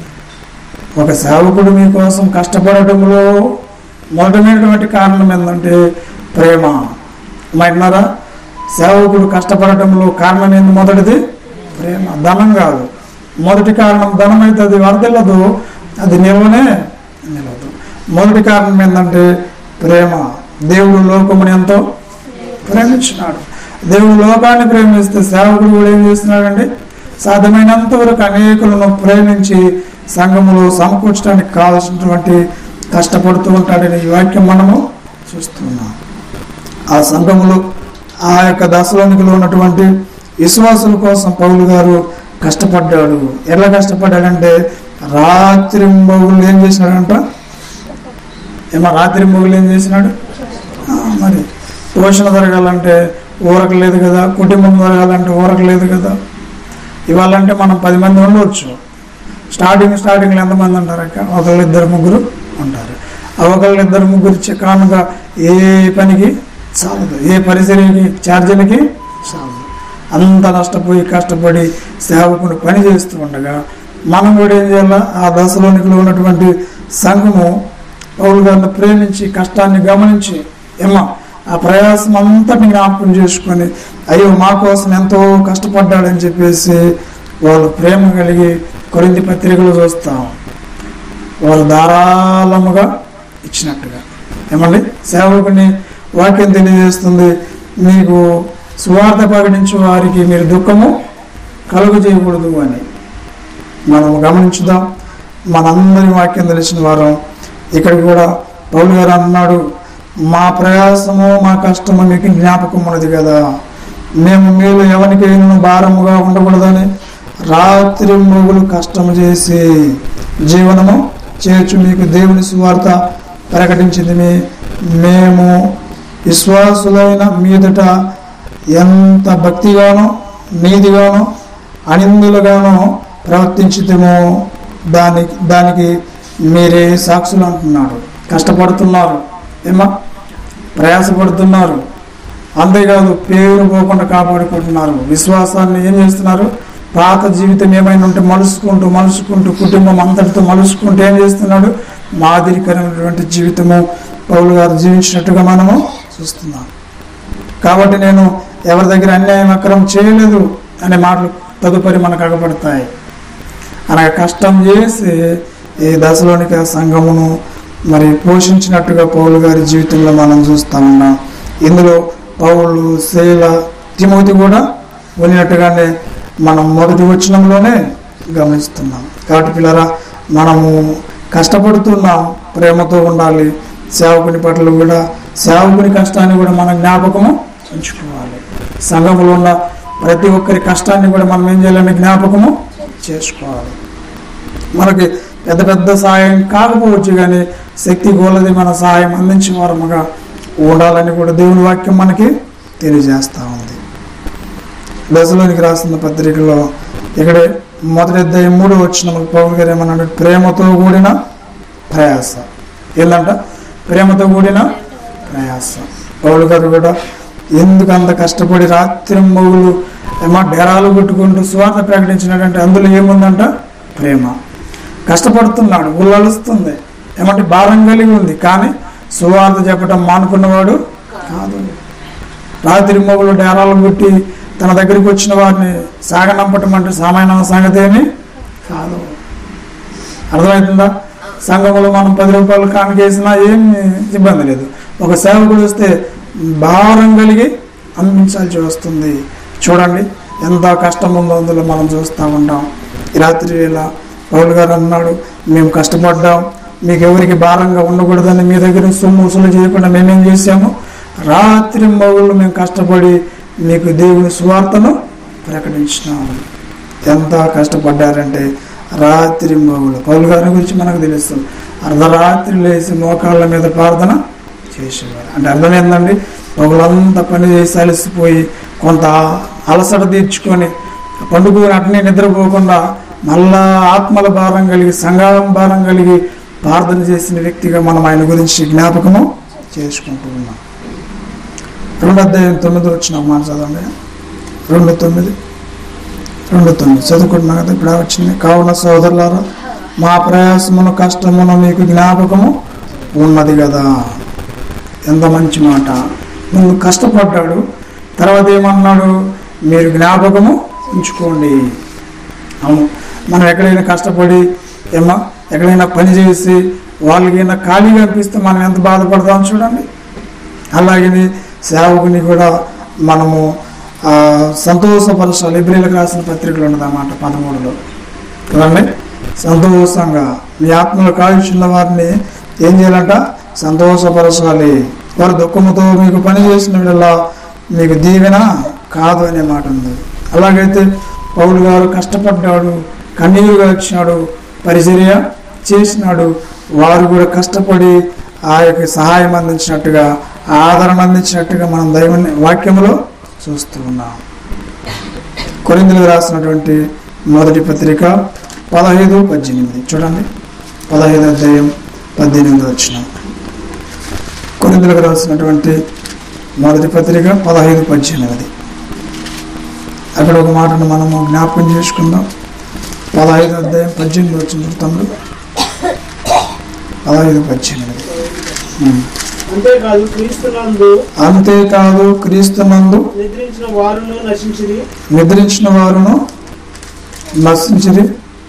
ఒక సేవకుడు మీకోసం కష్టపడటంలో మొదటమైనటువంటి కారణం ఏంటంటే ప్రేమ విన్నారా సేవకుడు కష్టపడటంలో కారణం ఏంది మొదటిది ప్రేమ ధనం కాదు మొదటి కారణం ధనం అయితే అది వర్దిల్లదు అది నిల్వనే నిలవదు మొదటి కారణం ఏంటంటే ప్రేమ దేవుడు లోకముని ఎంతో ప్రేమించినాడు దేవుడు లోకాన్ని ప్రేమిస్తే సేవకుడు కూడా ఏం చేస్తున్నాడండి సాధ్యమైనంత వరకు అనేకులను ప్రేమించి సంఘములో సమకూర్చడానికి కావాల్సినటువంటి కష్టపడుతూ ఉంటాడని ఈ వాక్యం మనము చూస్తున్నాం ఆ సంఘములో ఆ యొక్క దశలోనికిలో ఉన్నటువంటి విశ్వాసుల కోసం పౌలు గారు కష్టపడ్డాడు ఎట్లా కష్టపడ్డాడంటే రాత్రి మొగులు ఏం చేసినాడంట ఏమో రాత్రి మొగులు ఏం చేసినాడు ఆ, మరి పోషణ జరగాలంటే ఊరక లేదు కదా కుటుంబం జరగాలంటే ఊరక లేదు కదా ఇవాళంటే మనం పది మంది ఉండవచ్చు స్టార్టింగ్ స్టార్టింగ్లో ఎంతమంది ఉంటారు అక్క ఒకళ్ళు ఇద్దరు ముగ్గురు ఉంటారు ఆ ఒకళ్ళు ఇద్దరు ముగ్గురు ఇచ్చే కానుక ఏ పనికి చాలదు ఏ పరిసరికి ఛార్జీలకి చాలదు అంత నష్టపోయి కష్టపడి సేవకుని పని చేస్తూ ఉండగా మనం కూడా ఏం చేయాలా ఆ దశలోనికి ఉన్నటువంటి సంఘము పౌరు గారిని ప్రేమించి కష్టాన్ని గమనించి ఏమా ఆ ప్రయాసం అంతటిని జ్ఞాపకం చేసుకొని అయ్యో మా కోసం ఎంతో కష్టపడ్డాడని చెప్పేసి వాళ్ళు ప్రేమ కలిగి కొరింది పత్రికలు చూస్తాం వాళ్ళు ధారాళముగా ఇచ్చినట్టుగా ఏమండి సేవకుని వాక్యం తెలియజేస్తుంది మీకు సువార్త ప్రకటించే వారికి మీరు దుఃఖము కలుగు చేయకూడదు అని మనం గమనించుదాం మనందరి వాక్యం తెలిసిన వారం ఇక్కడ కూడా పౌలు గారు అన్నాడు మా ప్రయాసము మా కష్టము మీకు జ్ఞాపకం ఉన్నది కదా మేము మీరు ఎవరికి భారముగా ఉండకూడదని రాత్రి మొగులు కష్టము చేసి జీవనము చేయొచ్చు మీకు దేవుని సువార్త ప్రకటించింది మీ- మేము విశ్వాసులైన మీదట ఎంత భక్తిగానో నీతిగానో అనిందులుగానో ప్రవర్తించుతేమో దానికి దానికి మీరే సాక్షులు అంటున్నాడు కష్టపడుతున్నారు ఏమా ప్రయాసపడుతున్నారు అంతేకాదు పేరు పోకుండా కాపాడుకుంటున్నారు విశ్వాసాన్ని ఏం చేస్తున్నారు పాత జీవితం ఏమైనా ఉంటే మలుసుకుంటూ మలుసుకుంటూ కుటుంబం అంతటితో మలుసుకుంటూ ఏం చేస్తున్నాడు మాదిరికరమైనటువంటి జీవితము పౌలు గారు జీవించినట్టుగా మనము చూస్తున్నాం కాబట్టి నేను ఎవరి దగ్గర అన్యాయం అక్రమం చేయలేదు అనే మాటలు తదుపరి మనకు అగపడతాయి అనగా కష్టం చేసి ఈ దశలోనికి ఆ సంఘమును మరి పోషించినట్టుగా పౌలు గారి జీవితంలో మనం చూస్తా ఉన్నాం ఇందులో పౌలు శైల తిమోతి కూడా ఉన్నట్టుగానే మనం మొదటి వచనంలోనే గమనిస్తున్నాం కాబట్టి పిల్లరా మనము కష్టపడుతున్నాం ప్రేమతో ఉండాలి సేవకుని పట్ల కూడా సేవకుని కష్టాన్ని కూడా మనం జ్ఞాపకము ఉంచుకోవాలి సంఘంలో ఉన్న ప్రతి ఒక్కరి కష్టాన్ని కూడా మనం ఏం చేయాలని జ్ఞాపకము చేసుకోవాలి మనకి పెద్ద పెద్ద సహాయం కాకపోవచ్చు కానీ శక్తి గోలది మన సహాయం అందించే వారముగా ఉండాలని కూడా దేవుని వాక్యం మనకి తెలియజేస్తూ ఉంది దశలోనికి రాసిన పత్రికలో ఇక్కడే మొదటి అధ్యాయం మూడు వచ్చిన పౌరు గారు ఏమన్నాడు ప్రేమతో కూడిన ప్రయాస ఏంటంట ప్రేమతో కూడిన ప్రయాస పౌలు గారు కూడా ఎందుకు అంత కష్టపడి రాత్రి మొగులు ఏమో డెరాలు కొట్టుకుంటూ స్వార్థ ప్రకటించినాడంటే అందులో ఏముందంట ప్రేమ కష్టపడుతున్నాడు ఉల్లలుస్తుంది ఏమంటే భారం కలిగి ఉంది కానీ సువార్త చెప్పటం మానుకున్నవాడు కాదు రాత్రి మొగులు డేరాలు కొట్టి తన దగ్గరికి వచ్చిన వారిని సాగనంపటం అంటే సామాన్య సంగతి ఏమి కాదు అర్థమవుతుందా సంఘంలో మనం పది రూపాయలు కానికేసినా ఏమి ఇబ్బంది లేదు ఒక సేవకుడు వస్తే భారం కలిగి అందించాల్సి వస్తుంది చూడండి ఎంత కష్టం ఉందో అందులో మనం చూస్తూ ఉంటాం ఈ రాత్రి వేళ పౌలు గారు అన్నాడు మేము కష్టపడ్డాం మీకు ఎవరికి భారంగా ఉండకూడదని మీ దగ్గర సొమ్ము వసూలు చేయకుండా మేమేం చేశాము రాత్రి మొగుళ్ళు మేము కష్టపడి మీకు దేవుని సువార్తను ప్రకటించినాము ఎంత కష్టపడ్డారంటే రాత్రి మొగులు పౌలు గారి గురించి మనకు తెలుస్తుంది అర్ధరాత్రి లేచి మోకాళ్ళ మీద ప్రార్థన చేసేవారు అంటే అర్థం ఏంటండి పగులంతా పని చేసి అలసిపోయి కొంత అలసట తీర్చుకొని పండుగ అట్నే నిద్రపోకుండా మళ్ళా ఆత్మల భారం కలిగి సంఘం భారం కలిగి ప్రార్థన చేసిన వ్యక్తిగా మనం ఆయన గురించి జ్ఞాపకము చేసుకుంటూ ఉన్నాం రెండు అధ్యాయం తొమ్మిది వచ్చిన మాట చదవండి రెండు తొమ్మిది రెండు తొమ్మిది చదువుకుంటున్నా కదా ఇక్కడ వచ్చింది కావున సోదరులారా మా ప్రయాసమును కష్టమును మీకు జ్ఞాపకము ఉన్నది కదా ఎంత మంచి మాట ముందు కష్టపడ్డాడు తర్వాత ఏమన్నాడు మీరు జ్ఞాపకము ఉంచుకోండి అవును మనం ఎక్కడైనా కష్టపడి ఏమా ఎక్కడైనా పని చేసి వాళ్ళకి ఖాళీగా అనిపిస్తే మనం ఎంత బాధపడతాం చూడండి అలాగే సేవకుని కూడా మనము ఆ, సంతోషపరచాలి ఎబ్రిలకు రాసిన పత్రికలు ఉన్నది అన్నమాట పదమూడులో కదండి సంతోషంగా మీ ఆత్మలు కాల్చున్న వారిని ఏం చేయాలంట సంతోషపరచాలి వారు దుఃఖముతో మీకు పని చేసిన వీళ్ళ మీకు దీవెన కాదు అనే మాట ఉంది అలాగైతే పౌలు గారు కష్టపడ్డాడు కన్నీరుగా వచ్చినాడు పరిచర్య చేసినాడు వారు కూడా కష్టపడి ఆ యొక్క సహాయం అందించినట్టుగా ఆదరణ అందించినట్టుగా మనం దైవ వాక్యంలో చూస్తూ ఉన్నాం కొరిందులకు రాసినటువంటి మొదటి పత్రిక పదహైదు పద్దెనిమిది చూడండి పదహైదు అధ్యాయం పద్దెనిమిది వచ్చిన కొరిందులకు రాసినటువంటి మొదటి పత్రిక పదహైదు పద్దెనిమిది అక్కడ ఒక మాటను మనము జ్ఞాపకం చేసుకుందాం పదహైదు అధ్యాయం పద్దెనిమిది వచ్చిన తమ్ముడు పదహైదు పద్దెనిమిది ఉం. అంతేకాదు క్రీస్తునందు అంతేకాదు క్రీస్తునందు నిద్రించిన వారును నశించిరి నిద్రించిన వారును నశించిరి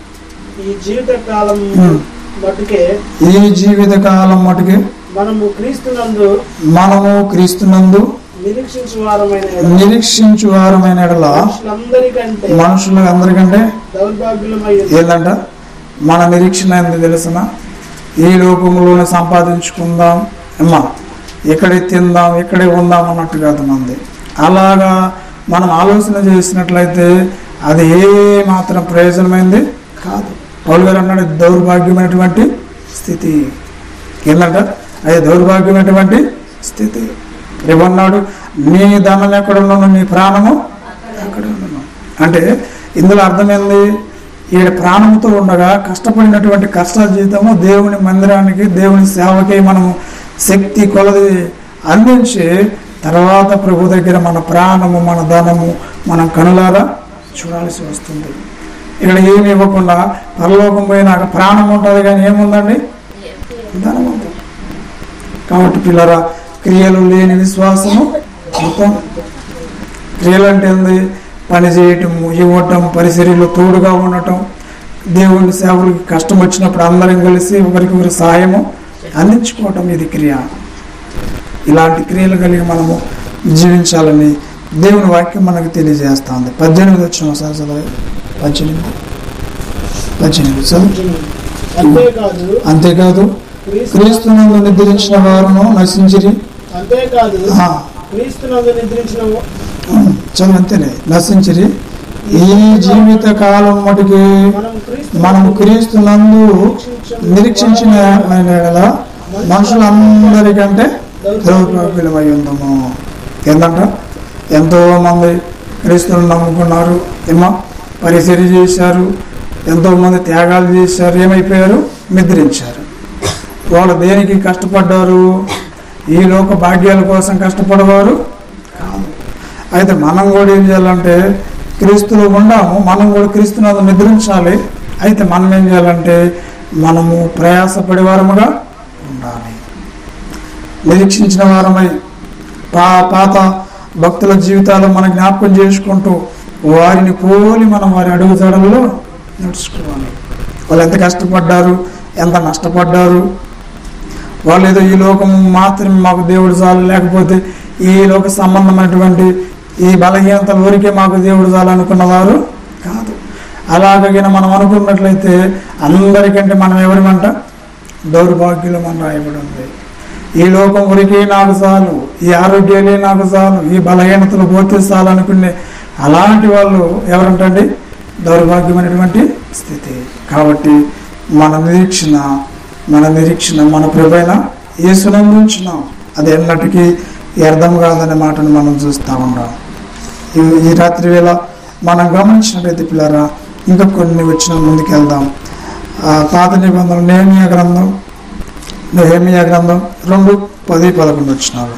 ఈ జీవిత కాలం Hmm. మటుకే ఈ జీవిత కాలం మటుకి మనము క్రీస్తునందు మనము క్రీస్తునందు నిరీక్షించు వారమైన ఎడల నిరీక్షించు వారమైన ఎడల మనుషులందరికంటే మనుషులు అందరికంటే దౌర్భాగ్యులమై ఏంటంట మన నిరీక్షణ ఏంది తెలుసిన ఈ లోకంలోనే సంపాదించుకుందాం అమ్మా ఇక్కడే తిందాం ఇక్కడే ఉందాం అన్నట్టు కాదు మంది అలాగా మనం ఆలోచన చేసినట్లయితే అది ఏ మాత్రం ప్రయోజనమైంది కాదు పౌలు గారు అన్నాడు "ఇది దౌర్భాగ్యమైనటువంటి స్థితి ఏంటంట అది దౌర్భాగ్యమైనటువంటి స్థితి ఏమన్నాడు నీ ధనం ఎక్కడ ఉన్నాను నీ ప్రాణము అక్కడ ఉన్నాను అంటే ఇందులో అర్థమైంది ఈడ ప్రాణంతో ఉండగా కష్టపడినటువంటి కష్ట జీవితము దేవుని మందిరానికి దేవుని సేవకి మనము శక్తి కొలది అందించి తర్వాత ప్రభు దగ్గర మన ప్రాణము మన ధనము మనం కనులారా చూడాల్సి వస్తుంది ఇక్కడ ఏమి ఇవ్వకుండా పరలోకం పోయినాక ప్రాణం ఉంటుంది కానీ ఏముందండి ధనం ఉంది కాబట్టి పిల్లరా క్రియలు లేని విశ్వాసము మొత్తం క్రియలు అంటే ఏంది పని చేయటము ఇవ్వటం పరిసరీలో తోడుగా ఉండటం దేవుని సేవలకి కష్టం వచ్చినప్పుడు అందరం కలిసి ఒకరికొకరి సహాయము అందించుకోవటం ఇది క్రియ ఇలాంటి క్రియలు కలిగి మనము జీవించాలని దేవుని వాక్యం మనకు తెలియజేస్తుంది పద్దెనిమిది వచ్చిన ఒకసారి చదవాలి పద్దెనిమిది పద్దెనిమిది చదువు అంతేకాదు అంతేకాదు క్రీస్తు క్రీస్తునందు నిద్రించిన వారును నశించిరి అంతేకాదు ఆ, క్రీస్తునందు నిద్రించిన చదువు అంతేలే నశించిరి ఈ జీవిత కాలం మటుకి మనం క్రీస్తు మనం క్రీస్తునందు నిరీక్షించిన ఆయన ఎడల మనుషులందరికంటే దౌర్భాగ్యులమై ఉందము ఏంటంట ఎంతో మంది క్రీస్తులను నమ్ముకున్నారు ఏమో పరిచర్య చేశారు ఎంతో మంది త్యాగాలు చేశారు ఏమైపోయారు నిద్రించారు వాళ్ళు దేనికి కష్టపడ్డారు ఈ లోక భాగ్యాల కోసం కష్టపడేవారు కాదు అయితే మనం కూడా ఏం చేయాలంటే క్రీస్తులో ఉండాము మనం కూడా క్రీస్తునందు నిద్రించాలి అయితే మనం ఏం చేయాలంటే మనము ప్రయాసపడే వారముగా ఉండాలి నిరీక్షించిన వారమై పా పాత భక్తుల జీవితాలు మన జ్ఞాపకం చేసుకుంటూ వారిని పోలి మనం వారి అడుగుజాడల్లో నడుచుకోవాలి వాళ్ళు ఎంత కష్టపడ్డారు ఎంత నష్టపడ్డారు వాళ్ళు ఏదో ఈ లోకం మాత్రమే మాకు దేవుడు చాలు లేకపోతే ఈ లోక సంబంధమైనటువంటి ఈ బలహీనతల ఊరికే మాకు దేవుడు చాలు అనుకున్నవారు కాదు అలాగైనా మనం అనుకున్నట్లయితే అందరికంటే మనం ఎవరిమంట దౌర్భాగ్యులు మనం రాయబడి ఉంది ఈ లోకం ఊరికే నాకు చాలు ఈ ఆరోగ్యాలే నాకు చాలు ఈ బలహీనతలు పోతే చాలు అనుకునే అలాంటి వాళ్ళు ఎవరంటండి దౌర్భాగ్యమైనటువంటి స్థితి కాబట్టి మన నిరీక్షణ మన నిరీక్షణ మన ప్రభైన యేసునందు ఉంచున్నాం అది ఎన్నటికీ వ్యర్థం కాదనే మాటను మనం చూస్తూ ఉన్నాం ఈ- ఈ రాత్రి వేళ మనం గమనించినట్లయితే పిల్లరా ఇంకా కొన్ని వచ్చిన ముందుకెళ్దాం ఆ, పాత నిబంధనలు నేమియా గ్రంథం నెహేమియా గ్రంథం రెండు పది పదకొండు వచ్చినారు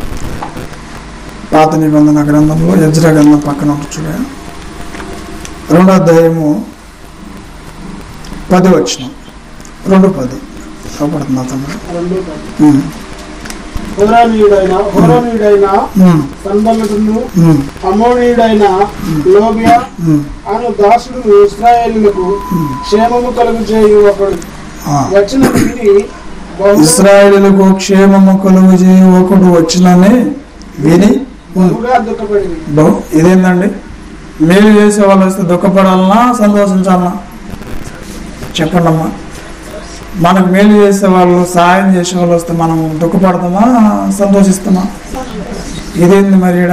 పాత నిబంధన గ్రంథంలో యజ్ర గ్రంథం పక్కన ఉంటుంది చూడండి రెండో అధ్యాయము పది వచ్చిన రెండు పది అవపడుతుంది అతను రెండు కాదు. ఉమ్, హోరానీయుడైన హోరానీయుడైన ఉమ్, సంబల్లటును ఉమ్, అమోనీయుడైన లోబియా ఉమ్, అను దాసుడు ఇస్రాయేలులకు క్షేమము కలుగు చేయు ఒకడు ఆ. వచ్చిన విని బహు ఇస్రాయేలులకు క్షేమము కలుగు చేయ ఒకడు వచ్చినని విని ఉమ్, బహుగా దుఃఖపడింది బహు ఇదేందండి మేలు చేసే వాళ్ళు వస్తే దుఃఖపడాలన్నా సంతోషించాలన్నా చెప్పండి అమ్మా మనకు మేలు చేసే వాళ్ళు సహాయం చేసే వాళ్ళు వస్తే మనం దుఃఖపడతామా సంతోషిస్తామా ఇదేంది మరి ఈడ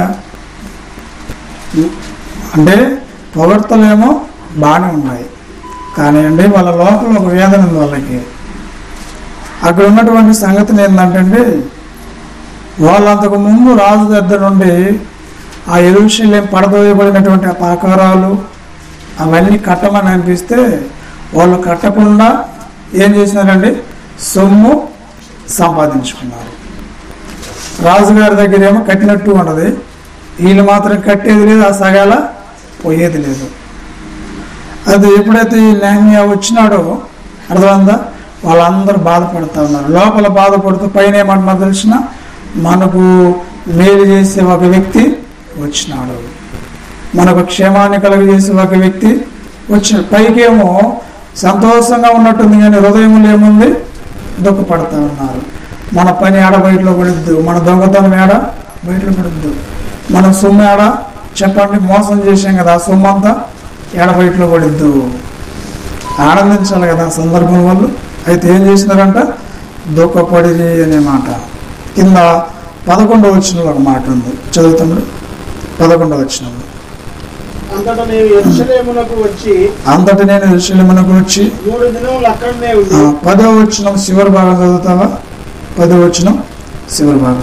అంటే పొగడ్తలేమో బాగానే ఉన్నాయి కానీ అండి వాళ్ళ లోపల ఒక వేదన ఉంది వాళ్ళకి అక్కడ ఉన్నటువంటి సంగతిని ఏంటంటే వాళ్ళంతకు ముందు రాజు దగ్గర నుండి ఆ ఎరుషలేం పడదోయబడినటువంటి ఆ పాకారాలు అవన్నీ కట్టమని అనిపిస్తే వాళ్ళు కట్టకుండా ఏం చేసినారండి సొమ్ము సంపాదించుకున్నారు రాజుగారి దగ్గర ఏమో కట్టినట్టు ఉండదు వీళ్ళు మాత్రం కట్టేది లేదు ఆ సగాల పోయేది లేదు అది ఎప్పుడైతే ఈ నేమియా వచ్చినాడో అర్థమైందా వాళ్ళందరూ బాధపడుతూ ఉన్నారు లోపల బాధపడుతూ పైన ఏమంటున్నా తెలిసిన మనకు మేలు చేసే ఒక వ్యక్తి వచ్చినాడు మనకు క్షేమాన్ని కలుగజేసే ఒక వ్యక్తి వచ్చిన పైకేమో సంతోషంగా ఉన్నట్టుంది కానీ హృదయంలో ఏముంది దుఃఖపడుతూ ఉన్నారు మన పని ఆడ బయటలో పడుద్దు మన దొంగతనం ఏడ బయటలో పడుద్దు మన సొమ్ము ఏడ చెప్పండి మోసం చేసాం కదా ఆ సొమ్ము అంతా ఏడ బయటలో పడుద్దు ఆనందించాలి కదా ఆ సందర్భం వాళ్ళు అయితే ఏం చేసినారంట దుఃఖపడిరి అనే మాట కింద పదకొండవ వచ్చిన ఒక మాట ఉంది చదువుతాడు పదకొండవ వచ్చిన అంతటా నేను ఎరుసలేమునకు వచ్చి అంతటి నేను విషయమునకు వచ్చి మూడు దినములు అక్కడనే ఆ, ఉండి పదవ వచ్చిన చివరి భాగం చదువుతావా పదవ వచ్చిన చివరి భాగం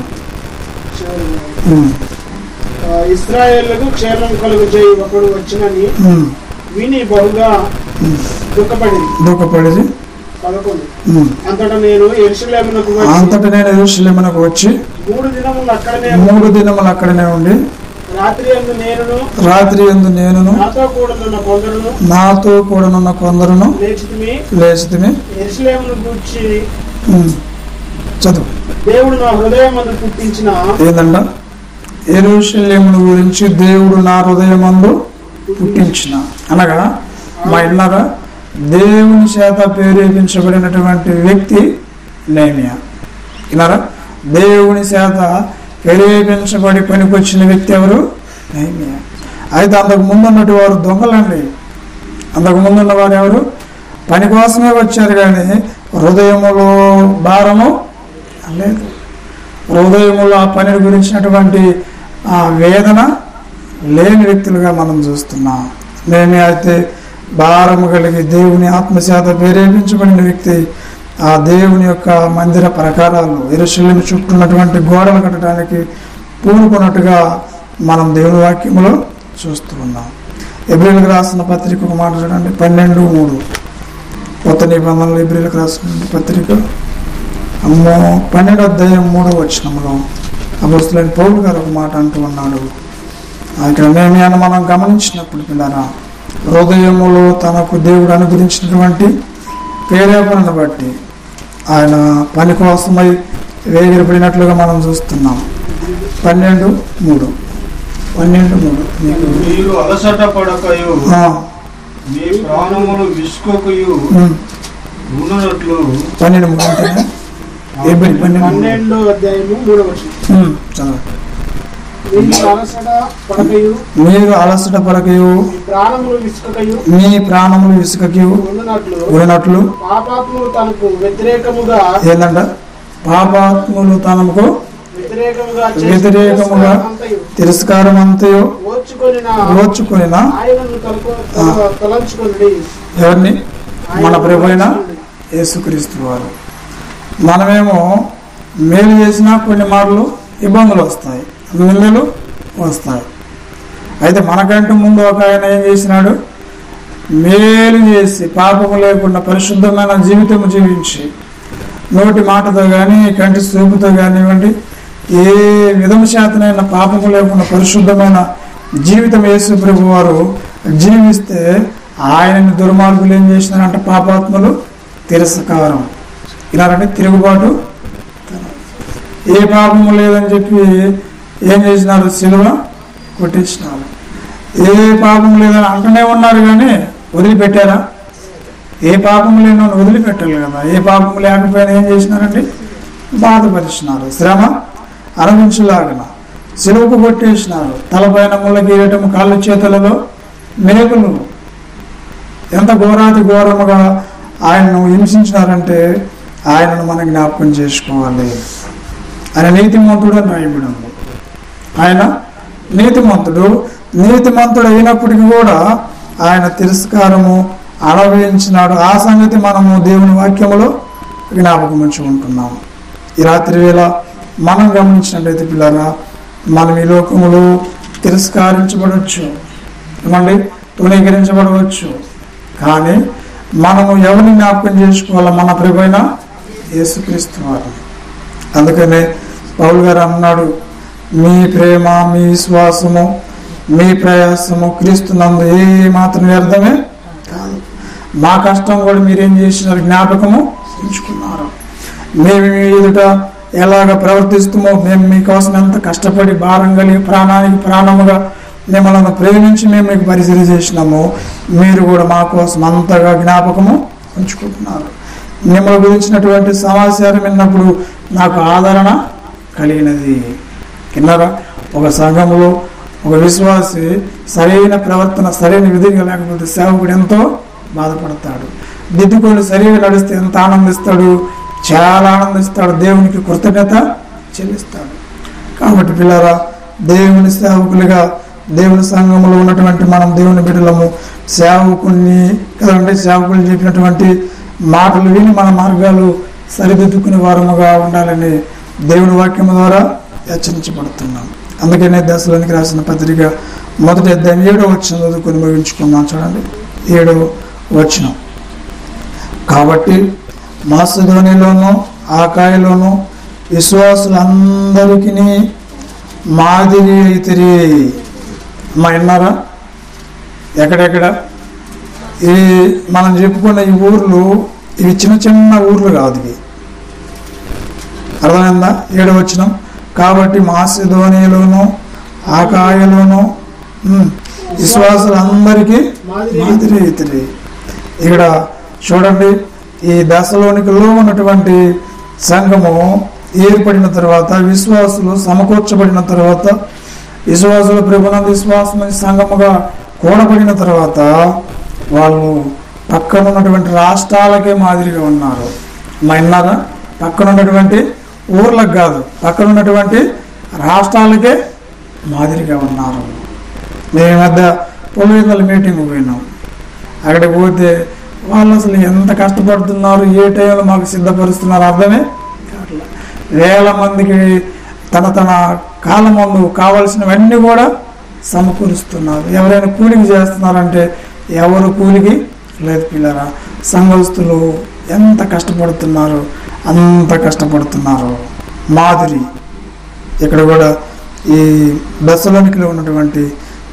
ఉమ్, ఆ, ఇస్రాయేళ్లకు క్షేమం కలుగు చేయి ఒకడు వచ్చినని ఉమ్, విని బహుగా ఉమ్. దుఃఖపడింది దుఃఖపడిరి పదకొండు ఉమ్. అంతటా నేను ఎరుసలేమునకు వచ్చి అంతటి నేను విషయమునకు వచ్చి మూడు దినములు అక్కడనే ఉండి, మూడు దినములు అక్కడనే ఉండి రాత్రి అందు నేనును రాత్రి ఎందు నేనును నాతో కూడుతున్న కొందరును నాతో కూడనున్న కొందరును లేచితిమి లేచితిమి ఎరుసలేమును గూర్చి ఉమ్, చదువు దేవుడు నా హృదయం అందు పుట్టించిన ఏందంట ఎరుషలేమును గురించి దేవుడు నా హృదయమందు పుట్టించిన అనగా మా ఇన్నారా దేవుని చేత ప్రేరేపించబడినటువంటి వ్యక్తి నేమియా విన్నారా దేవుని చేత ప్రేరేపించబడి పనికొచ్చిన వ్యక్తి ఎవరు నేమియా అయితే అంతకు ముందు ఉన్నటి వారు దొంగలండి అంతకు ముందు ఉన్న వారు ఎవరు పని కోసమే వచ్చారు కానీ హృదయములో భారము లేదు హృదయములో ఆ పని గురించినటువంటి ఆ వేదన లేని వ్యక్తులుగా మనం చూస్తున్నాం నేనే అయితే భారము కలిగి దేవుని ఆత్మశాత ప్రేరేపించబడిన వ్యక్తి ఆ దేవుని యొక్క మందిర ప్రకారాలు ఎరుశల్యం చుట్టూ ఉన్నటువంటి గోడలు కట్టడానికి పూనుకున్నట్టుగా మనం దేవుని వాక్యములో చూస్తూ ఉన్నాం ఎబ్రిల్కి రాసిన పత్రిక ఒక మాట చూడండి పన్నెండు మూడు కొత్త నిబంధనలు ఎబ్రిల్కి రాసిన పత్రిక అమ్మో పన్నెండు అధ్యాయం మూడో వచనంలో అపోస్తులైన పౌలు గారు ఒక మాట అంటూ ఉన్నాడు ఇక్కడ నేమియాను మనం గమనించినప్పుడు పిల్లరా హృదయములో తనకు దేవుడు అనుగ్రహించినటువంటి ప్రేరేపణను బట్టి ఆయన పని కోసమై వేగిరపడినట్లుగా మనం చూస్తున్నాం పన్నెండు మూడు పన్నెండు మూడు మీకు మీరు అలసట పడకయు ఆ, మీ ప్రాణములు విసుకోకయు ఉమ్, ఉన్నట్లు పన్నెండు మూడు అంతేనా ఏబడి పన్నెండు మూడు. పన్నెండో అధ్యాయము మూడవ వచనం. ఉమ్, చదవండి మీరు అలసట పడకయు మీరు అలసట పడకయు మీ ప్రాణములు విసుకకయు మీ ప్రాణములు ఇసుకకి ఉన్నట్లు ఉన్నట్లు పాపాత్ములు తనకు వ్యతిరేకముగా ఏందంట పాపాత్ములు తనకు వ్యతిరేకముగా వ్యతిరేకముగా అంతయు తిరస్కారం అంతయో ఓర్చుకొనిన ఓర్చుకునిన ఆయనను తలకు తల- తలంచుకొనుడి ఎవరిని మన ఆయనను ప్రభు అయిన తలంచుకొనుడి. యేసుక్రీస్తు వారు మనమేమో మేలు చేసినా కొన్ని మార్లు ఇబ్బందులు వస్తాయి నిందలు వస్తాయి అయితే మనకంటే ముందు ఒక ఆయన ఏం చేసినాడు మేలు చేసి పాపము లేకుండా పరిశుద్ధమైన జీవితం జీవించి నోటి మాటతో కానీ కంటి చూపుతో కానివ్వండి ఏ విధమ శాతనైన పాపము లేకుండా పరిశుద్ధమైన జీవితం యేసు ప్రభు వారు జీవిస్తే ఆయనని దుర్మార్గులు ఏం చేసినారంటే పాపాత్ములు తిరస్కారం ఇలాంటి తిరుగుబాటు ఏ పాపము లేదని చెప్పి ఏం చేసినారు సిలువ కొట్టించినారు ఏ పాపం లేదని అంటూనే ఉన్నారు కానీ వదిలిపెట్టారా ఏ పాపం లేని వాడిని వదిలిపెట్టాలి కదా ఏ పాపం లేకపోయినా ఏం చేసినారండి బాధపరిచినారు శ్రమ అనుభవించలాగిన సిలువకు కొట్టేసినారు తలపైన ముళ్ళ గీయటం కాళ్ళు చేతులలో మేకులు ఎంత ఘోరాతి ఘోరముగా ఆయనను హింసించినారంటే ఆయనను మనం జ్ఞాపకం చేసుకోవాలి ఆయన నీతిమంతుడు అని రాయబడి ఉంది ఆయన నీతిమంతుడు నీతిమంతుడు అయినప్పటికీ కూడా ఆయన తిరస్కారము అనుభవించినాడు ఆ సంగతి మనము దేవుని వాక్యములో జ్ఞాపకం ఉంచుకుంటున్నాము ఈ రాత్రి వేళ మనం గమనించినట్లయితే పిల్లరా మనం ఈ లోకములో తిరస్కరించబడవచ్చు ఏమండి తృణీకరించబడవచ్చు కానీ మనము ఎవరిని జ్ఞాపకం చేసుకోవాలా మన ప్రభైన యేసుక్రీస్తు వారు అందుకనే పౌల్ గారు అన్నాడు మీ ప్రేమ మీ విశ్వాసము మీ ప్రయాసము క్రీస్తునందు ఏ మాత్రం వ్యర్థమే కాదు మా కష్టం కూడా మీరేం చేసినారు జ్ఞాపకము ఉంచుకున్నారు మేము మీ ఎదుట ఎలాగ ప్రవర్తిస్తామో మేము మీకోసం ఎంత కష్టపడి భారం కలిగి ప్రాణానికి ప్రాణముగా మిమ్మల్ని ప్రేమించి మేము మీకు పరిశీలి చేసినాము మీరు కూడా మా కోసం అంతగా జ్ఞాపకము ఉంచుకుంటున్నారు మిమ్మల్ని గురించినటువంటి సమాచారం విన్నప్పుడు నాకు ఆదరణ కలిగినది విన్నారా ఒక సంఘంలో ఒక విశ్వాసి సరైన ప్రవర్తన సరైన విధిగా లేకపోతే సేవకుడు ఎంతో బాధపడతాడు దిద్దుకొని సరిగా నడిస్తే ఎంత ఆనందిస్తాడు చాలా ఆనందిస్తాడు దేవునికి కృతజ్ఞత చెల్లిస్తాడు కాబట్టి పిల్లరా దేవుని సేవకులుగా దేవుని సంఘంలో ఉన్నటువంటి మనం దేవుని బిడ్డలము సేవకుని కదండి సేవకులు చెప్పినటువంటి మాటలు విని మన మార్గాలు సరిదిద్దుకునే వారముగా ఉండాలని దేవుని వాక్యం ద్వారా హెచ్చరించబడుతున్నాం అందుకనే దశలోనికి రాసిన పత్రిక మొదటి అధ్యాయం ఏడో వచ్చిన చదువుకొని ముగించుకుందాం చూడండి ఏడో వచ్చిన కాబట్టి మాసుధోనిలోను ఆకాయలోను విశ్వాసులందరికీ మాదిరి అయితిరి మా విన్నారా ఎక్కడెక్కడ ఈ మనం చెప్పుకున్న ఈ ఊర్లు ఇవి చిన్న చిన్న ఊర్లు కాదు ఇవి అర్థమైందా ఏడు వచ్చిన కాబట్టి మాసిధోనిలోను ఆకాయలోను ఉమ్, విశ్వాసులందరికీ మాదిరి ఇతరి ఇక్కడ చూడండి ఈ దశలోనికిలో ఉన్నటువంటి సంఘము ఏర్పడిన తర్వాత విశ్వాసులు సమకూర్చబడిన తర్వాత విశ్వాసులు ప్రభుత్వ విశ్వాసం సంఘముగా కూడబడిన తర్వాత వాళ్ళు పక్కన ఉన్నటువంటి రాష్ట్రాలకే మాదిరిగా ఉన్నారు మా విన్నారా పక్కన ఉన్నటువంటి ఊర్లకు కాదు పక్కన ఉన్నటువంటి రాష్ట్రాలకే మాదిరిగా ఉన్నారు మేము ఈ మధ్య పొలిటికల్ మీటింగ్ పోయినాం అక్కడికి పోతే వాళ్ళు అసలు ఎంత కష్టపడుతున్నారు ఏ టైంలో మాకు సిద్ధపరుస్తున్నారు అర్థమే కావట్లే. వేల మందికి తన తన కాలం ముందు కావలసినవన్నీ కూడా సమకూరుస్తున్నారు ఎవరైనా కూలికి చేస్తున్నారంటే ఎవరు కూలికి లేదు పిల్లరా సంఘస్థులు ఎంత కష్టపడుతున్నారు అంత కష్టపడుతున్నారు మాదిరి ఇక్కడ కూడా ఈ దశలోనికి ఉన్నటువంటి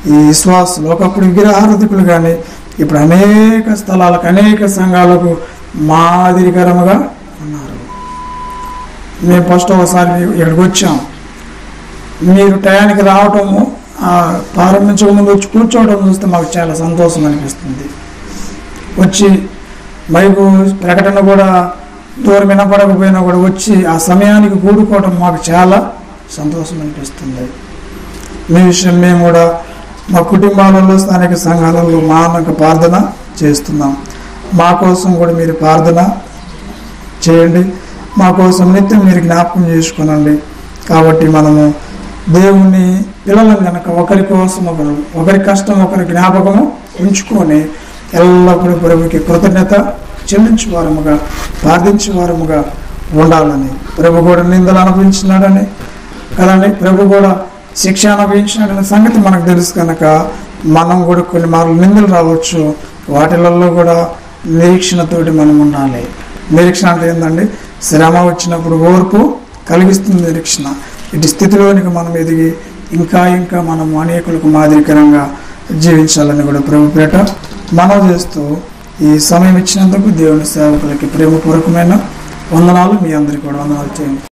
ఈ విశ్వాసులు ఒకప్పుడు విగ్రహారధికులు కానీ ఇప్పుడు అనేక స్థలాలకు అనేక సంఘాలకు మాదిరికరముగా ఉన్నారు మేము ఫస్ట్ ఒకసారి ఇక్కడికి వచ్చాం మీరు టయానికి రావటము ఆ, ప్రారంభించక ముందు వచ్చి కూర్చోవడం చూస్తే మాకు చాలా సంతోషం అనిపిస్తుంది వచ్చి మైకు ప్రకటన కూడా దూరం వినపడకపోయినా కూడా వచ్చి ఆ సమయానికి కూడుకోవడం మాకు చాలా సంతోషం అనిపిస్తుంది మీ విషయం మేము కూడా మా కుటుంబాలలో స్థానిక సంఘాలలో మానక ప్రార్థన చేస్తున్నాం మా కోసం కూడా మీరు ప్రార్థన చేయండి మా కోసం నిత్యం మీరు జ్ఞాపకం చేసుకునండి కాబట్టి మనము దేవుని పిల్లలం కనుక ఒకరి కోసం ఒకరు ఒకరి కష్టం ఒకరి జ్ఞాపకము ఉంచుకొని ఎల్లప్పుడూ ప్రభుకి కృతజ్ఞత చెల్లించేవారముగా ప్రార్థించేవారముగా ఉండాలని ప్రభు కూడా నిందలు అనుభవించినాడని కదండి ప్రభు కూడా శిక్ష అనుభవించినాడనే సంగతి మనకు తెలుసు కనుక మనం కూడా కొన్ని మార్లు నిందలు రావచ్చు వాటిలలో కూడా నిరీక్షణతోటి మనం ఉండాలి నిరీక్షణ అంటే ఏంటండి శ్రమ వచ్చినప్పుడు ఓర్పు కలిగిస్తుంది నిరీక్షణ ఇటు స్థితిలోనికి మనం ఎదిగి ఇంకా ఇంకా మనం అనేకులకు మాదిరికరంగా జీవించాలని కూడా ప్రభుపేట మనం చేస్తూ ఈ సమయం ఇచ్చినందుకు దేవుని సేవకులకి ప్రేమపూర్వకమైన వందనాలు మీ అందరికీ కూడా వందనాలు చేయండి